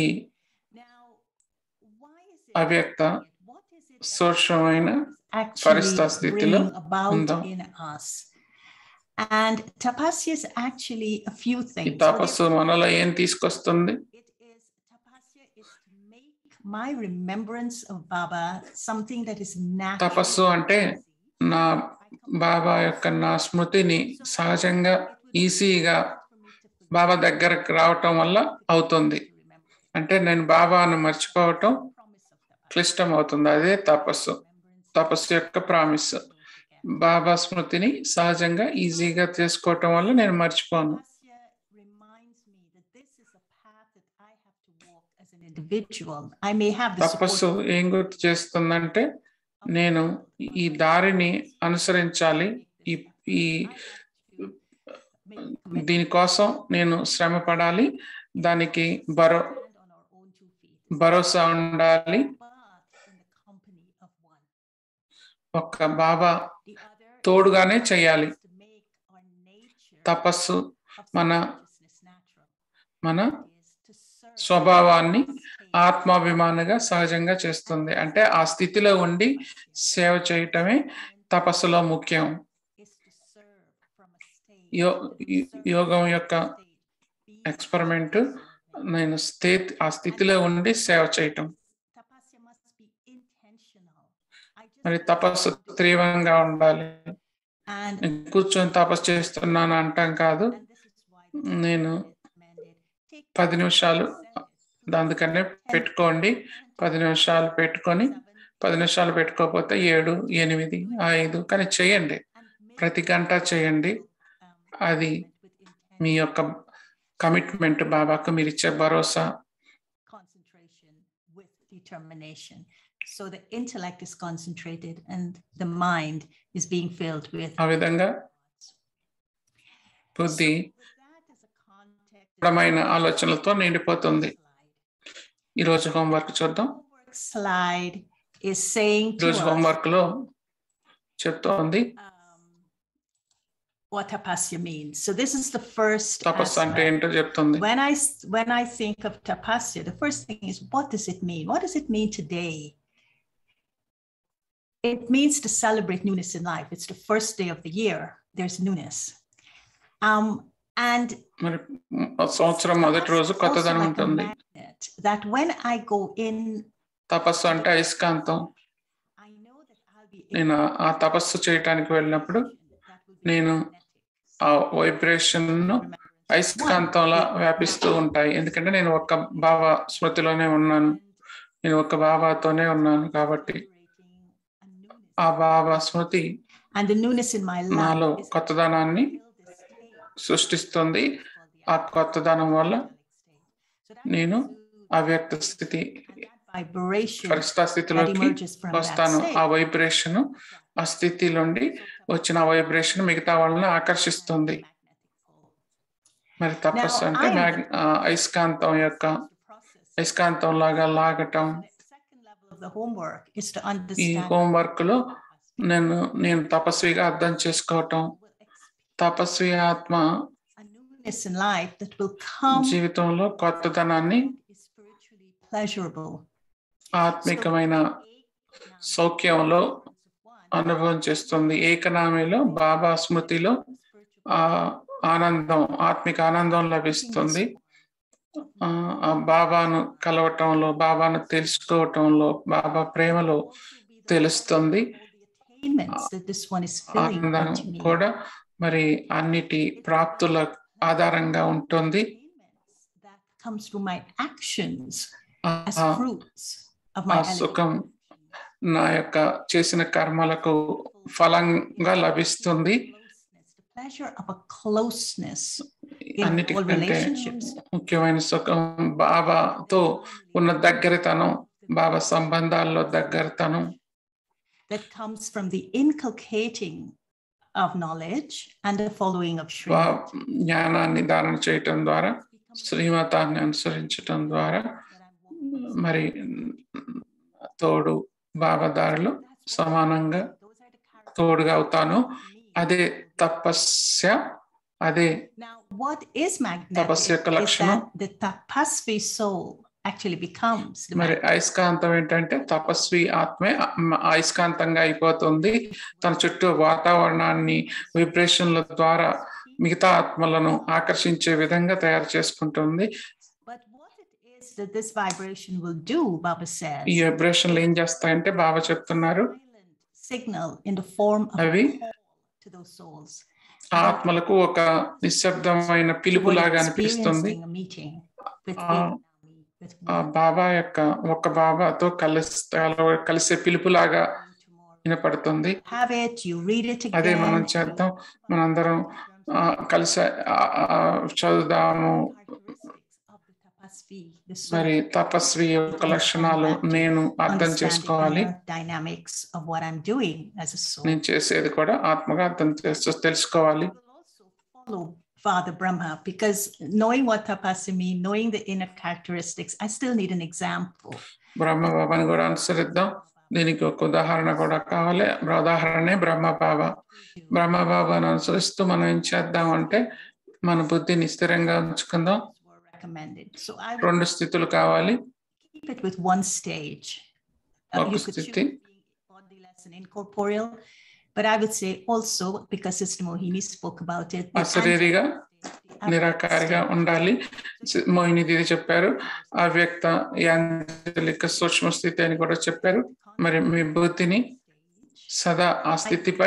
అవ్యక్త సూక్ష్మమైన పరిస్థితి స్థితిలో ఉందాం. in us. And tapasya is actually a few ఈ things. తపస్సు మనలో ఏం తీసుకొస్తుంది It is tapasya is to make my remembrance of Baba something that is natural. తపస్సు అంటే నా బాబా యొక్క నా స్మృతిని సహజంగా ఈజీగా బాబా దగ్గరకు రావటం వల్ల అవుతుంది అంటే నేను బాబాను మర్చిపోవటం క్లిష్టం అవుతుంది అదే తపస్సు తపస్సు యొక్క ప్రామిస్ బాబా స్మృతిని సహజంగా ఈజీగా చేసుకోవటం వల్ల నేను మర్చిపోను Tapasya reminds me that this is a path that I have to walk as an individual. I may have the తపస్సు support ఏం గుర్తు చేస్తుందంటే నేను ఈ దారిని అనుసరించాలి ఈ ఈ దీనికోసం నేను శ్రమ పడాలి దానికి భరో stand on our own two feet. భరోసా ఉండాలి But in the company of one. ఒక్క బాబా The other తోడుగానే చేయాలి is to make our nature తపస్సు of మన self-righteousness natural. మన Is to serve స్వభావాన్ని state ఆత్మాభిమానిగా సహజంగా చేస్తుంది అంటే ఆ స్థితిలో ఉండి సేవ చేయటమే తపస్సులో ముఖ్యం is to serve from a state యో- that is యో- serving యోగం from a యొక్క state, be ఎక్స్పెరిమెంట్ serving. నేను స్థితి ఆ స్థితిలో ఉండి సేవ చేయటం Tapasya must be intentional. I just మరి want తపస్సు to do తీవ్రంగా ఉండాలి And నేను కూర్చొని తపస్సు చేస్తున్నాను అంటాం కాదు and this is why the నేను recommended take పది నిమిషాలు seconds, అందుకనే పెట్టుకోండి పది నిమిషాలు పెట్టుకొని పది నిమిషాలు పెట్టుకోకపోతే ఏడు ఎనిమిది ఐదు కానీ చేయండి ప్రతి గంట చేయండి అది మీ యొక్క కమిట్మెంట్ బాబాకు మీరు ఇచ్చే భరోసా concentration with determination. So the intellect is concentrated and the mind is being filled with. ఆ విధంగా బుద్ధి So with that as a context, దృఢమైన ఆలోచనలతో నిండిపోతుంది ఈరోజు హోంవర్క్ చూద్దాం homework slide is saying to ఈరోజు us, హోంవర్క్ లో చెప్తోంది um, what tapasya means. So this is the first తపస్సు అంటే aspect. ఏంటో చెప్తుంది When I s- when I think of tapasya, the first thing is what does it mean? What does it mean today? It means to celebrate newness in life. It's the first day of the year. There's newness. Um, and మరి సంవత్సరం మొదటి రోజు tapasya is also కొత్తదనం like a ఉంటుంది magnet that when I go in, తపస్సు అంటే అయస్కాంతం I know that I'll be నేను ఆ తపస్సు చేయటానికి వెళ్ళినప్పుడు నేను ఆ వైబ్రేషన్ ను అయస్కాంతంలా వ్యాపిస్తూ ఉంటాయి ఎందుకంటే నేను ఒక్క భావ స్మృతిలోనే ఉన్నాను నేను ఒక్క భావాతోనే ఉన్నాను కాబట్టి ఆ భావ స్మృతి And the newness in my నాలో life is కొత్తదనాన్ని సృష్టిస్తుంది ఆ కొత్తదనం వల్ల నేను అవ్యక్త స్థితి vibration పరిస్థితి that స్థితిలోకి emerges from that వస్తాను ఆ state. వైబ్రేషన్ ఆ స్థితి నుండి వచ్చిన వైబ్రేషన్ మిగతా వాళ్ళని ఆకర్షిస్తుంది మరి తపస్సు అంటే మ్యాగ్ ఆ, అయస్కాంతం యొక్క అయస్కాంతం లాగా లాగటం of the homework is to ఈ understand హోంవర్క్ లో నేను నేను తపస్విగా అర్థం చేసుకోవటం తపస్వి ఆత్మ a newness in life that will come జీవితంలో కొత్తదనాన్ని is spiritually pleasurable. ఆత్మికమైన సౌఖ్యంలో అనుభవం చేస్తుంది ఏకనామిలో బాబా స్మృతిలో ఆ ఆనందం ఆత్మిక ఆనందం లభిస్తుంది ఆ ఆ బాబాను కలవటంలో బాబాను తెలుసుకోవటంలో బాబా ప్రేమలో తెలుస్తుంది attainments that this one is filling ఆనందం into me. కూడా మరి అన్నిటి ప్రాప్తుల ఆధారంగా ఉంటుంది Attainments that comes through my actions as ఆ fruits of ఆ my సుఖం elevation. నా యొక్క చేసిన కర్మలకు ఫలంగా లభిస్తుంది Closeness, the pleasure of a closeness in all అన్నిటికంటే relationships. ముఖ్యమైన సుఖం బాబాతో ఉన్న దగ్గరతనం బాబా సంబంధాల్లో దగ్గరతనం that comes from the inculcating of knowledge and the following of Sri. బా- జ్ఞానాన్ని ధారణ చేయటం ద్వారా శ్రీమతాన్ని అనుసరించటం ద్వారా మరి తోడు బాబాదారులు సమానంగా తోడుగా అవుతాను అదే తపస్య అదే Now, what is magnetic తపస్సు యొక్క is లక్షణం that the tapasvi soul actually becomes the మరి magnet. అయస్కాంతం ఏంటంటే తపస్వి ఆత్మే ఆ- అయస్కాంతంగా అయిపోతుంది తన చుట్టూ వాతావరణాన్ని విబ్రేషన్ల ద్వారా మిగతా ఆత్మలను ఆకర్షించే విధంగా తయారు చేసుకుంటుంది But what it is that this vibration will do, Baba says, ఈ వైబ్రేషన్లు ఏం చేస్తాయంటే బాబా చెప్తున్నారు silent signal in the form of a అవి call to those souls. ఆ ఆత్మలకు ఒక నిశ్శబ్దమైన పిలుపులాగా అనిపిస్తుంది experiencing a meeting with ఆ- me, with ఆ me, బాబా యొక్క ఒక బాబాతో కలిసి కలిసే పిలుపులాగా tomorrow. వినపడుతుంది Have it, you read it again. అదే మనం చేద్దాం మనందరం ఆ, కలిసి ఆ, ఆ, చదువుదాము Characteristics of the tapasvi, the soul. మరి తపస్వి యొక్క లక్షణాలు నేను అర్థం understand the చేసుకోవాలి inner dynamics of what I'm doing as a soul. నేను చేసేది కూడా ఆత్మగా అర్థం చేస్తూ తెలుసుకోవాలి I will also follow Father Brahma because knowing what tapasya means, knowing the inner characteristics, I still need an example. బ్రహ్మ బాబాని కూడా అనుసరిద్దాం దీనికి ఒక ఉదాహరణ కూడా కావాలి ఉదాహరణే బ్రహ్మ బాబా బ్రహ్మ బాబాను అనుసరిస్తూ మనం ఏం చేద్దాం అంటే మన బుద్ధిని స్థిరంగా ఉంచుకుందాం Were recommended. So I will రెండు స్థితులు కావాలి keep it with one stage. Uh, ఒక you could choose స్థితి. being bodiless and incorporeal, but I would say also because Sister Mohini spoke about it. the అశరీరిగా angelic state, the నిరాకారిగా state. ఉండాలి సి- మోహిని దీది చెప్పారు అవ్యక్త యాంజలిక సూక్ష్మ స్థితి అని కూడా చెప్పారు మరి మీ బుద్ధిని సదా ఆ స్థితిపై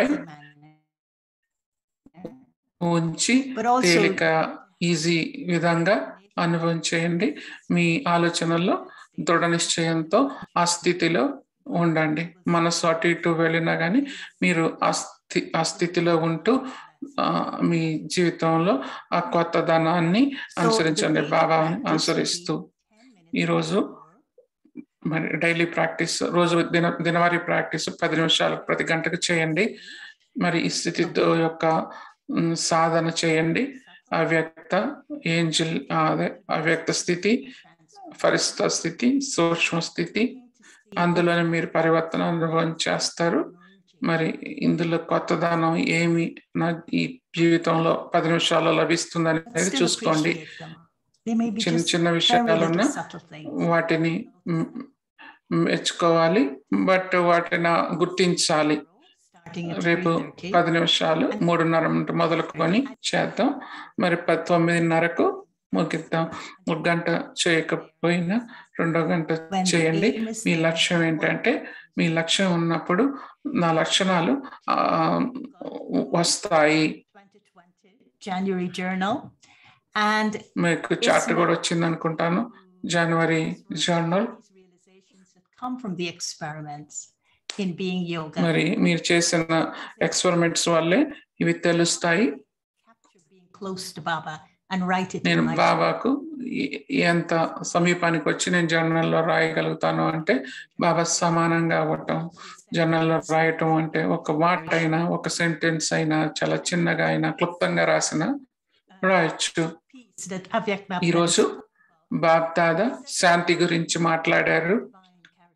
ఉంచి But also తేలిక ఈజీ విధంగా అనుభవం చేయండి మీ ఆలోచనల్లో దృఢ నిశ్చయంతో ఆ స్థితిలో ఉండండి మనసు అటు ఇటు వెళ్ళినా కానీ మీరు ఆ స్థి ఆ స్థితిలో ఉంటూ ఆ, మీ జీవితంలో ఆ కొత్త ధనాన్ని అనుసరించండి బాబాని అనుసరిస్తూ ఈరోజు మరి డైలీ ప్రాక్టీస్ రోజు దిన దినవారీ ప్రాక్టీస్ పది నిమిషాలు ప్రతి గంటకు చేయండి మరి ఈ స్థితితో యొక్క ఉమ్, సాధన చేయండి అవ్యక్త ఏంజిల్ అదే అవ్యక్త స్థితి ఫరిస్త స్థితి సూక్ష్మ స్థితి అందులోనే మీరు పరివర్తన అనుభవం చేస్తారు మరి ఇందులో కొత్తదనం ఏమి నా ఈ జీవితంలో పది నిమిషాల్లో లభిస్తుంది అనేది చూసుకోండి చిన్న చిన్న విషయాలున్నా వాటిని మ్, మెచ్చుకోవాలి బట్ వాటిని గుర్తించాలి రేపు పది నిమిషాలు మూడున్నర నుండి మొదలుకొని చేద్దాం మరి పది తొమ్మిదిన్నరకు ముగిద్దాం ఒక గంట చేయకపోయినా రెండో గంట చేయండి మీ లక్ష్యం ఏంటంటే మీ లక్ష్యం ఉన్నప్పుడు నా లక్షణాలు ఆ, వస్తాయి January journal and మీకు చార్ట్ కూడా వచ్చింది అనుకుంటాను జనవరి journal these realizations that come from the experiments in being yoga. మరి మీరు చేసిన ఎక్స్పెరిమెంట్స్ వల్లే ఇవి తెలుస్తాయి capture being close to Baba and write it in నేను my బాబాకు ఈ- ఎంత సమీపానికి వచ్చి నేను జర్నల్లో రాయగలుగుతాను అంటే బాబా సమానంగా అవ్వటం జర్నల్లో రాయటం అంటే ఒక మాట అయినా ఒక సెంటెన్స్ అయినా చాలా చిన్నగా అయినా క్లుప్తంగా రాసిన రాయొచ్చు piece that Avyak Baba ఈరోజు బాబ్ దాదా శాంతి గురించి మాట్లాడారు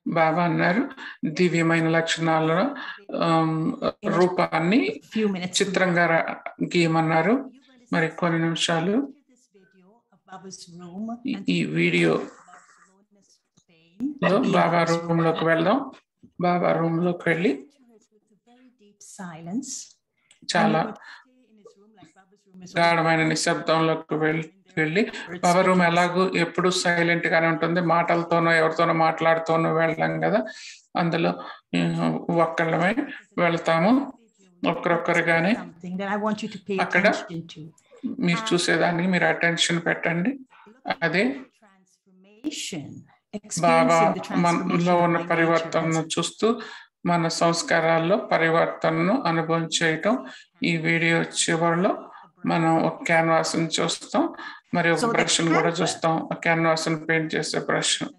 బాబా అన్నారు దివ్యమైన లక్షణాల ఆమ్, రూపాన్ని few minutes. చిత్రంగా రా- గీయమన్నారు మరి కొన్ని నిమిషాలు This video of Baba's room ఈ- and ఈ వీడియో Barcelona, Spain. లో and బాబా Baba's రూమ్ లోకి వెళ్దాం బాబా రూమ్ లోకి వెళ్ళి With a very deep silence. చాలా And you would stay in his room like Baba's room is గాఢమైన నిశ్శబ్దంలోకి వెళ్ళి వెళ్ళి బాబా రూమ్ ఎలాగూ ఎప్పుడు సైలెంట్ గానే ఉంటుంది మాటలతోనో ఎవరితోనో మాట్లాడుతూనో వెళ్ళాం కదా అందులో ఆ, ఒక్కళ్ళమే వెళ్తాము ఒక్కరొక్కరుగానే Something that I want you to pay అక్కడ attention to. మీరు చూసేదానికి మీరు అటెన్షన్ పెట్టండి అదే Transformation. Baba Experiencing the transformation మనలో of ఉన్న my nature పరివర్తనను as- చూస్తూ మన సంస్కారాల్లో పరివర్తనను అనుభవం చేయటం ఈ వీడియో చివరిలో మనం ఒక క్యాన్వాస్ చూస్తాం మరి ఒక So the బ్రష్ కూడా canvas- చూస్తాం ఆ క్యాన్వాస్ పెయింట్ చేసే బ్రష్ And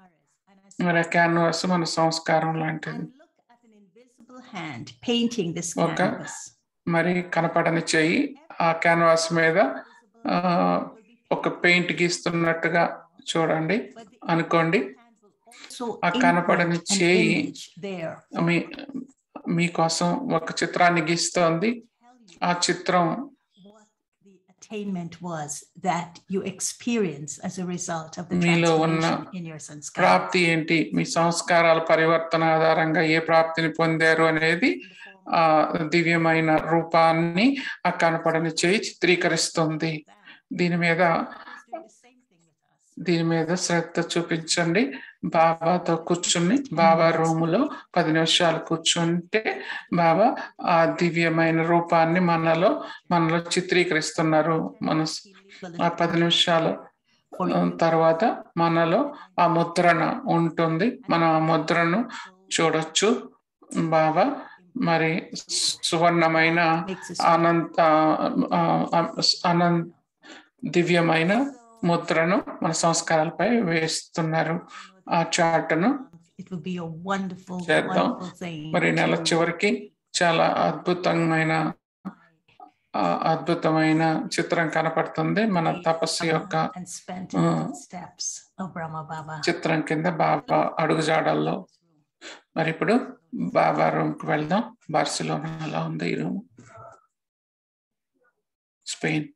as మరి ఆ క్యాన్వాస్ మన సంస్కారం లాంటిది And look at an invisible hand painting this Okay. canvas. మరి కనపడని చెయ్యి ఆ క్యాన్వాస్ మీద ఆ, ఒక పెయింట్ గీస్తున్నట్టుగా చూడండి But the అనుకోండి So ఆ కనపడని input an చేయి image there. మీ మీకోసం ఒక చిత్రాన్ని గీస్తోంది Tell you ఆ చిత్రం what the attainment was that you experience as a result of the మీలో ఉన్న transformation in your sanskara. ప్రాప్తి ఏంటి మీ సంస్కారాల పరివర్తన ఆధారంగా ఏ ప్రాప్తిని పొందారు అనేది ఆ దివ్యమైన రూపాన్ని ఆ కనపడని చేయి చిత్రీకరిస్తుంది దీని మీద Doing the same thing with us. దీని మీద శ్రద్ధ చూపించండి బాబాతో కూర్చుని బాబా రూములో పది నిమిషాలు కూర్చుంటే బాబా ఆ దివ్యమైన రూపాన్ని మనలో మనలో చిత్రీకరిస్తున్నారు మన ఆ పది నిమిషాలు For ఆ, తర్వాత మనలో ఆ ముద్రణ ఉంటుంది మనం ఆ ముద్రను చూడొచ్చు బాబా మరి సువర్ణమైన makes us అనంత ఆ, ఆ, అనంత దివ్యమైన ముద్రను మన సంస్కారాలపై వేస్తున్నారు ఆ చార్ట్ను it will be a wonderful, చేద్దాం. wonderful thing. మరి నెల to చివరికి చాలా అద్భుతమైన ఆ, అద్భుతమైన చిత్రం కనపడుతుంది మన తపస్సు యొక్క and spent in uh, the steps of Brahma Baba. చిత్రం కింద బాబా అడుగుజాడల్లో మరి ఇప్పుడు బాబా రూమ్ కి వెళ్దాం బార్సిలోనాలో ఉంది ఈ room Spain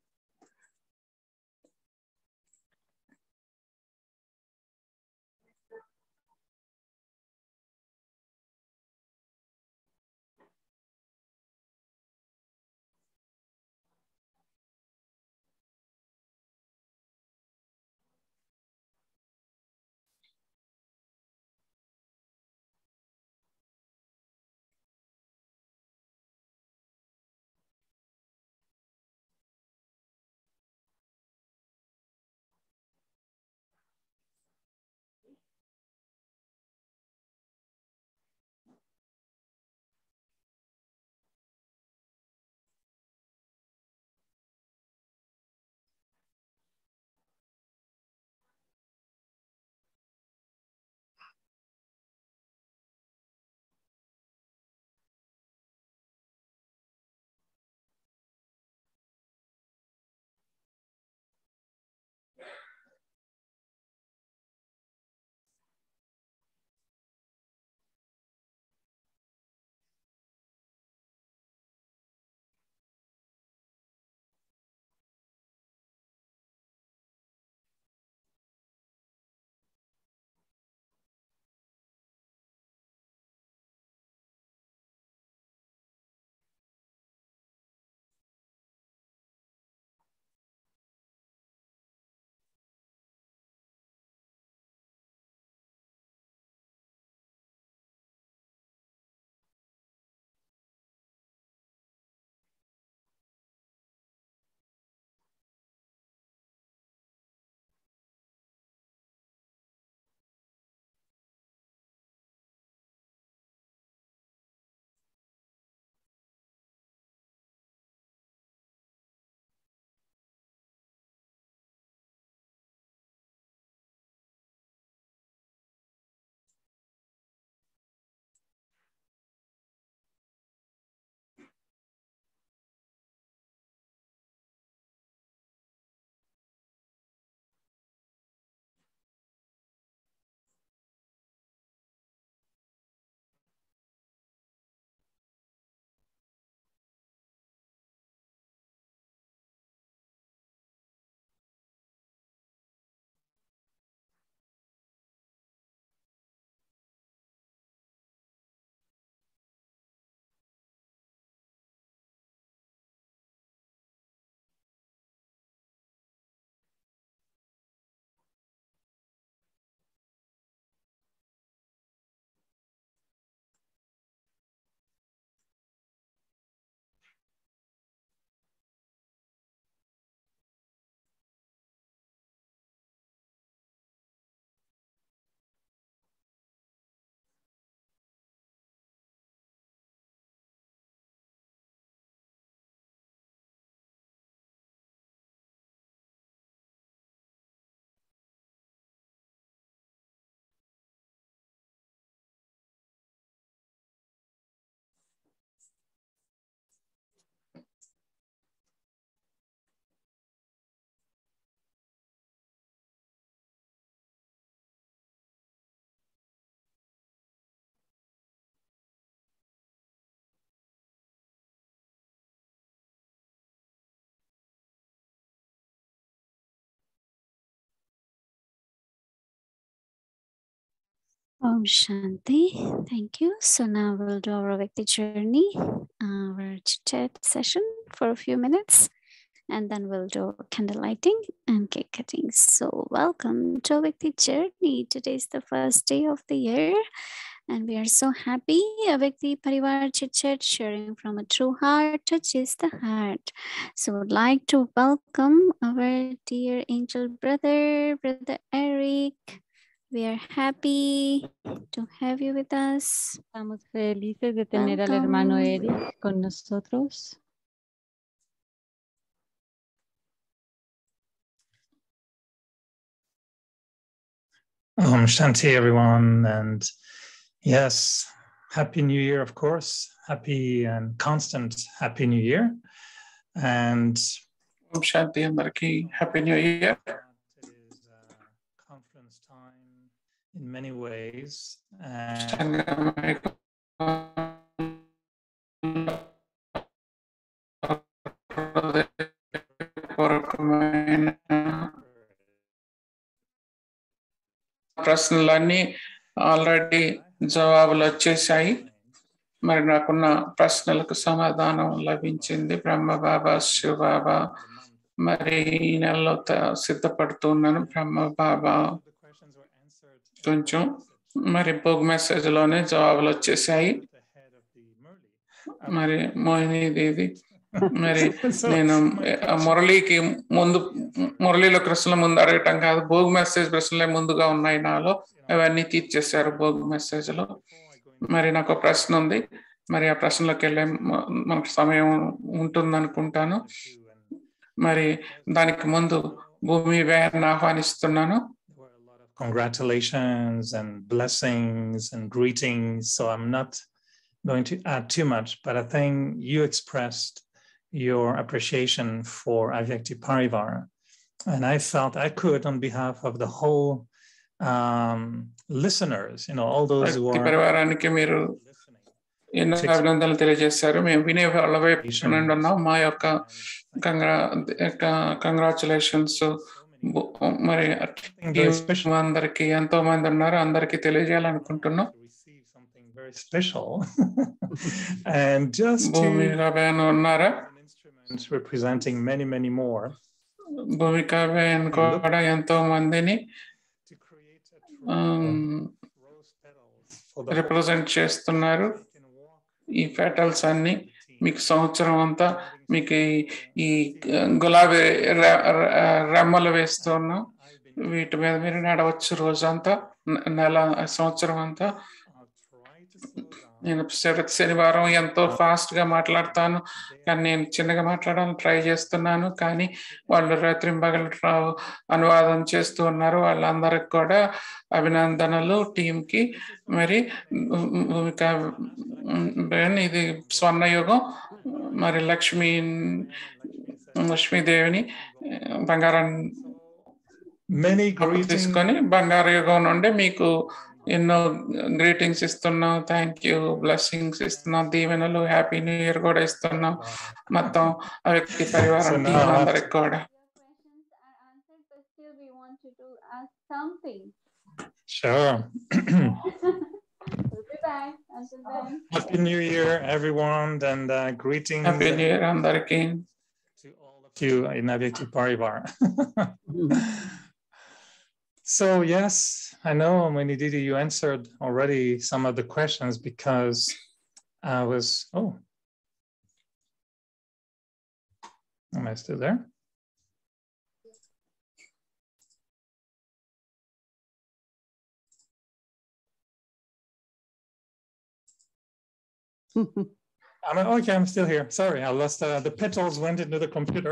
Om Shanti. Thank you. So now we'll do our Vikti journey, our chat session for a few minutes, and then we'll do candle lighting and cake cutting. So welcome to Vikti journey. Today is the first day of the year, and we are so happy. A Vikti Parivar Chit Chat sharing from a true heart touches the heart. So would like to welcome our dear angel brother, brother Eric. We are happy to have you with us. Estamos felices de tener al hermano Welcome. Eric con nosotros. Om Shanti, everyone. And yes, Happy New Year, of course. Happy and constant Happy New Year. And ఓం శాంతి అందరికీ happy new year it is uh, conference time in many ways. And పూర్వకమైన ప్రశ్నలన్నీ ఆల్రెడీ జవాబులు వచ్చేసాయి మరి నాకున్న ప్రశ్నలకు సమాధానం లభించింది బ్రహ్మ బాబా శివ బాబా మరి ఈ నెలలో త- సిద్ధపడుతున్నాను బ్రహ్మ బాబా the questions were answered కొంచెం మరి బుక్ మెసేజ్ లోనే జవాబులు వచ్చేసాయి at the head of the Murli. మరి మోహిని దీది మరి So, నేను my ఆ మురళికి ముందు మురళిలో ప్రశ్నల ముందు అడగటం కాదు భోగ్ మెసేజ్ ప్రశ్నలే ముందుగా ఉన్నాయి నాలో అవన్నీ తీర్చేశారు భోగ్ మెసేజ్ లో మరి నాకు ఒక ప్రశ్న ఉంది మరి ఆ ప్రశ్నలోకి వెళ్ళే మ- మనకు సమయం ఉంటుంది అనుకుంటాను మరి దానికి ముందు భూమి వేయాన్ని ఆహ్వానిస్తున్నాను There were a lot of congratulations and blessings and greetings. So I'm not going to add too much, but I think you expressed your appreciation for Avyakti Parivar. And I felt I could, on behalf of the whole um, listeners, you know, all those who భక్తి are పరివారానికి మీరు listening. ఎన్నో అభినందనలు తెలియజేశారు మేము వినే వాళ్ళ వైపు నుండి ఉన్నాం మా యొక్క కంగ్రా కంగ్రాచులేషన్స్ మరి Something very special. అందరికి ఎంతో మంది ఉన్నారు అందరికి తెలియజేయాలనుకుంటున్నాం to receive something very special. and just Bhumika to బేన్ ఉన్నారా an instrument representing many, many more. భూమిక బేన్ కూడా ఎంతో మందిని To create a true um, rose petals for the represent చేస్తున్నారు whole- you can walk ఈ పెటల్స్ అన్ని మీకు సంవత్సరం అంతా wearing మీకు ఈ- ఈ గులాబీ రె- రె- రెమ్మలు వేస్తున్నాం I've been వీటి మీద మీరు నడవచ్చు రోజంతా నె- నెల సంవత్సరం అంతా I'll try to slow down. నేను ప్రతి శనివారం ఎంతో ఫాస్ట్ గా మాట్లాడతాను కానీ నేను చిన్నగా మాట్లాడాలని ట్రై చేస్తున్నాను కానీ వాళ్ళు రాత్రి పగలు అనువాదం చేస్తూ ఉన్నారు వాళ్ళందరికి కూడా అభినందనలు టీమ్ కి మరి భూమిక బేన్ ఇది స్వర్ణయుగం మరి లక్ష్మీ లక్ష్మీదేవిని బంగారం Many అప్పు greetings. తీసుకొని బంగారు యుగం నుండి మీకు ఎన్నో గ్రీటింగ్స్ ఇస్తున్నాం థ్యాంక్ యూ బ్లెస్సింగ్స్ ఇస్తున్నాం దీవెనలు హ్యాపీ న్యూ ఇయర్ కూడా ఇస్తున్నాం మొత్తం ఆ వ్యక్తి పరివారం So now team I have అందరికి కూడా Your questions are answered, but still we want you to ask something. Sure. we'll be back until then. Happy New Year, everyone, and uh, greetings happy new year అందరికి to all of you in Avyakti Parivar. so yes, I know Manididi, you answered already some of the questions because I was, oh. Am I still there? I'm okay, I'm still here. Sorry, I lost uh, the petals went into the computer.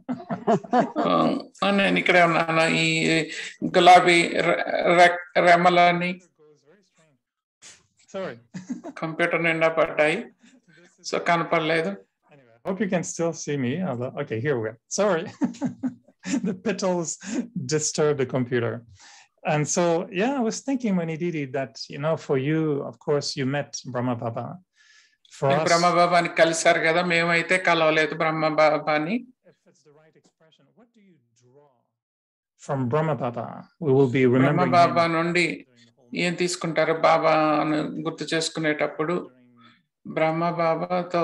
ఆ, నేను ఇక్కడే ఉన్నాను ఈ గులాబీ రె- రె- రెమ్మలని goes very strange. Sorry. Computer నిండా పడ్డాయి This is- సో కనపడలేదు Anyway, I hope you can still see me. although- Okay, here we go. Sorry. the petals disturb the computer. And so, yeah, I was thinking when he did it that, you know, for you, of course, you met Brahma Baba. For మీరు us, బ్రహ్మబాబాని కలిశారు కదా మేమైతే కలవలేదు బ్రహ్మబాబాని if it's the right expression, what do you draw from Brahma Baba? We will be remembering him Brahma Baba నుండి during the whole ఏం తీసుకుంటారు బాబా అని గుర్తు చేసుకునేటప్పుడు బ్రహ్మ బాబాతో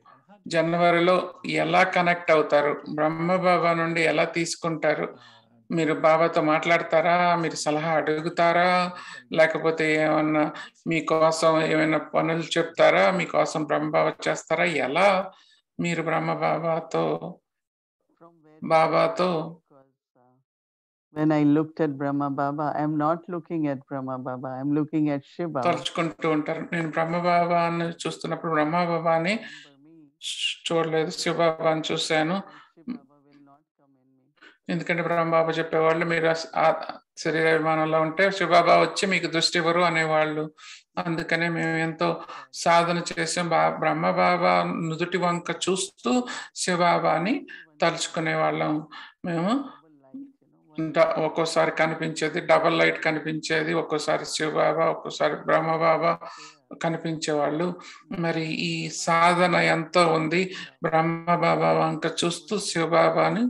జనవరిలో ఎలా కనెక్ట్ అవుతారు బ్రహ్మ బాబా నుండి ఎలా తీసుకుంటారు మీరు బాబాతో మాట్లాడతారా మీరు సలహా అడుగుతారా లేకపోతే ఏమన్నా మీకోసం ఏమైనా పనులు చెప్తారా మీకోసం బ్రహ్మ బాబా చేస్తారా ఎలా మీరు బ్రహ్మ బాబాతో From where బాబాతో because uh, when I looked at Brahma Baba, I'm not looking at Brahma Baba, I'm looking at Shiv Baba. తలుచుకుంటూ ఉంటారు నేను బ్రహ్మ బాబాని చూస్తున్నప్పుడు బ్రహ్మ బాబాని Remember me, చూ- చూడలేదు శివబాబాని చూశాను and Shiv Baba will not come in me. ఎందుకంటే బ్రహ్మబాబా చెప్పేవాళ్ళు మీరు ఆ- ఆ శరీర విమానంలో ఉంటే శివబాబా వచ్చి మీకు దృష్టి ఇవ్వరు అనేవాళ్ళు అందుకనే మేము ఎంతో సాధన చేసాం బా బ్రహ్మబాబా నుదుటి వంక చూస్తూ శివబాబాని తలుచుకునే వాళ్ళం మేము Double light, you know, one డ- ఒక్కోసారి కనిపించేది డబల్ లైట్ కనిపించేది ఒక్కోసారి శివబాబా ఒక్కోసారి బ్రహ్మబాబా కనిపించేవాళ్ళు మరి ఈ సాధన ఎంతో ఉంది బ్రహ్మబాబా వంక చూస్తూ శివబాబాని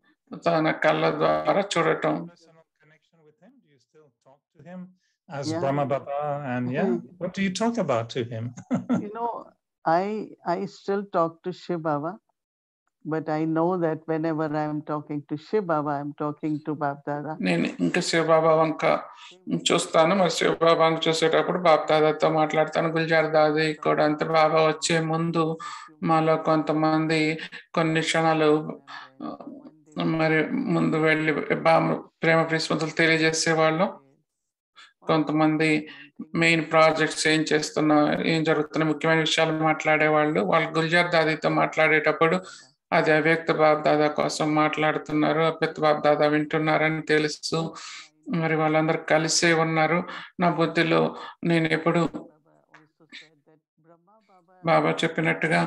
తన కళ్ళ ద్వారా చూడటం Personal connection with him? Do you still talk to him as Yeah. Brahma Baba? And yeah, Mhm. what do you talk about to him? you know, I I still talk to Shiv Baba, but I know that whenever I'm talking to Shiv Baba, I'm talking to Bab Dada. నేను ఇంకా శివబాబా వంక చూస్తాను మరి శివబాబాను చూసేటప్పుడు బాబా దాదాతో మాట్లాడతాను గుల్జార్ దాది కూడా అంతే బాబా వచ్చే ముందు మాలో కొంతమంది కొన్ని క్షణాలు ఆ, మరి ముందు వెళ్ళి బా ప్రేమ ప్రిస్మతులు తెలియజేసేవాళ్ళం కొంతమంది మెయిన్ ప్రాజెక్ట్స్ ఏం చేస్తున్నా ఏం జరుగుతున్నా ముఖ్యమైన విషయాలు మాట్లాడేవాళ్ళు వాళ్ళు గుల్జార్ దాదితో మాట్లాడేటప్పుడు అది అవ్యక్త బాబ్ దాదా కోసం మాట్లాడుతున్నారు అవ్యక్త బాబ్ దాదా వింటున్నారని తెలుసు మరి వాళ్ళందరూ కలిసే ఉన్నారు నా బుద్ధిలో నేను ఎప్పుడు బాబా చెప్పినట్టుగా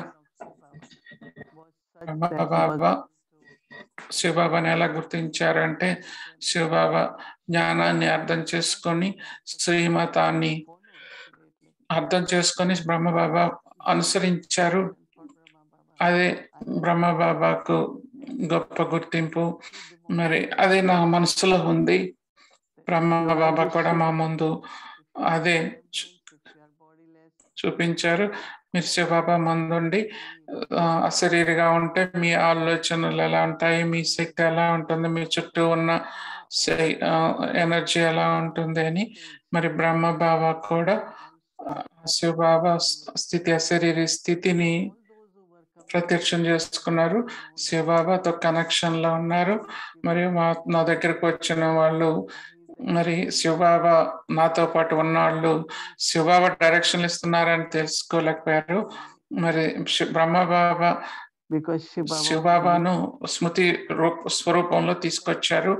బ్రహ్మ బాబా శివబాబాని ఎలా గుర్తించారంటే శివబాబా జ్ఞానాన్ని అర్థం చేసుకొని శ్రీమతాన్ని అర్థం చేసుకొని బ్రహ్మబాబా అనుసరించారు అదే బ్రహ్మబాబాకు గొప్ప గుర్తింపు మరి అది నా మనసులో ఉంది బ్రహ్మబాబా కూడా మా ముందు అదే చూ- చూపించారు మీరు శివబాబా ముందుండి ఆ, అశరీరిగా ఉంటే మీ ఆలోచనలు ఎలా ఉంటాయి మీ శక్తి ఎలా ఉంటుంది మీ చుట్టూ ఉన్న శై- ఆ, ఎనర్జీ ఎలా ఉంటుంది అని మరి బ్రహ్మ బాబా కూడా ఆ, శివబాబా స్థితి అశరీరి స్థితిని ప్రత్యక్షం చేసుకున్నారు శివబాబాతో కనెక్షన్ లో ఉన్నారు మరియు మా నా దగ్గరకు వచ్చిన వాళ్ళు మరి శివబాబా నాతో పాటు ఉన్నవాళ్ళు శివబాబా డైరెక్షన్ ఇస్తున్నారని తెలుసుకోలేకపోయారు మరి శి- Brahma Baba because Shiv Baba was శివబాబాను స్మృతి రూప స్వరూపంలో తీసుకొచ్చారు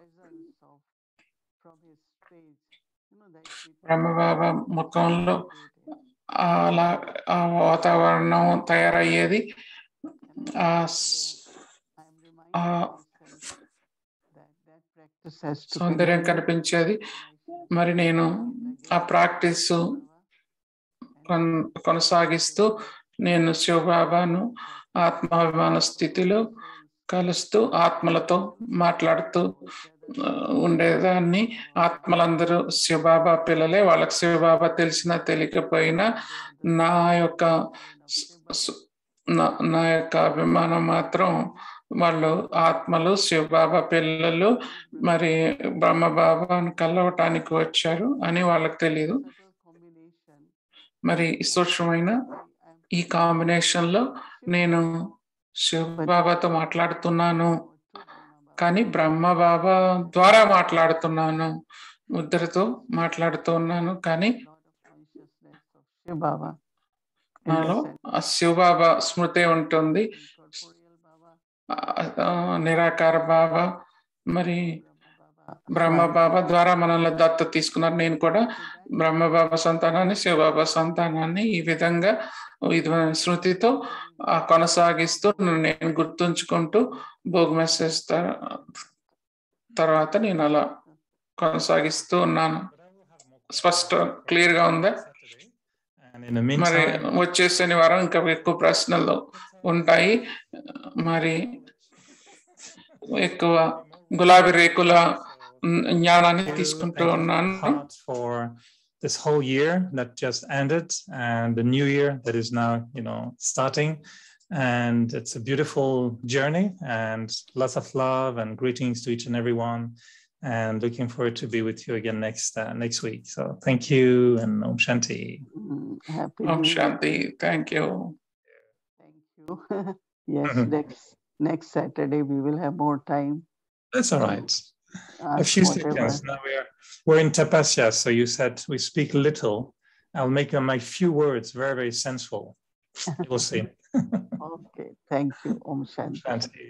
బ్రహ్మబాబా ముఖంలో అలా ఆ వాతావరణం తయారయ్యేది ఆ స్- ఆ సౌందర్యం కనిపించేది మరి నేను ఆ ప్రాక్టీస్ కొన్- కొనసాగిస్తూ నేను శివబాబాను ఆత్మాభిమాన స్థితిలో కలుస్తూ ఆత్మలతో మాట్లాడుతూ ఆ, ఉండేదాన్ని ఆత్మలందరూ శివబాబా పిల్లలే వాళ్ళకి శివబాబా తెలిసినా తెలియకపోయినా నా యొక్క స్- స్- నా నా యొక్క అభిమానం మాత్రం వాళ్ళు ఆత్మలు శివబాబా పిల్లలు మరి బ్రహ్మబాబాను కలవటానికి వచ్చారు అని వాళ్ళకి తెలియదు మరి సూక్ష్మమైన ఈ కాంబినేషన్ లో నేను శివబాబాతో మాట్లాడుతున్నాను కానీ బ్రహ్మ బాబా ద్వారా మాట్లాడుతున్నాను ముద్రతో మాట్లాడుతున్నాను కానీ Shiv Baba. in the నాలో sense. ఆ శివబాబా స్మృతి ఉంటుంది Incorporeal Baba, ఆ, ఆ, నిరాకార బాబా మరి Baba, బ్రహ్మ బాబా ద్వారా మనల్ని దత్త తీసుకున్నారు నేను కూడా బ్రహ్మ బాబా సంతానాన్ని శివబాబా సంతానాన్ని ఈ విధంగా విధమైన శృతితో ఆ కొనసాగిస్తూ నన్ను నేను గుర్తుంచుకుంటూ భోగ్ మెసేజ్ తర్వాత నేను అలా కొనసాగిస్తూ ఉన్నాను స్పష్ట క్లియర్ గా ఉందా And in the మరి meantime, వచ్చే శనివారం ఇంకా ఎక్కువ ప్రశ్నలు ఉంటాయి మరి ఎక్కువ గులాబీ రేకుల ఉమ్, జ్ఞానాన్ని Thank you, తీసుకుంటూ thank you ఉన్నాను heart for this whole year that just ended and the new year that is now, you know, starting. And it's a beautiful journey and lots of love and greetings to each and everyone. And looking forward to be with you again next uh, next week. So thank you and Om Shanti. Mm, Happy ఓం New Year. శాంతి thank you Thank you. yes, Mhm. next next Saturday we will have more time. That's all right. A Ask few whatever. seconds. Now we are we're in tapasya. So you said we speak little. I'll make uh, my few words very, very sensible. You will see. Okay, thank you, Om Shanti. Shanti.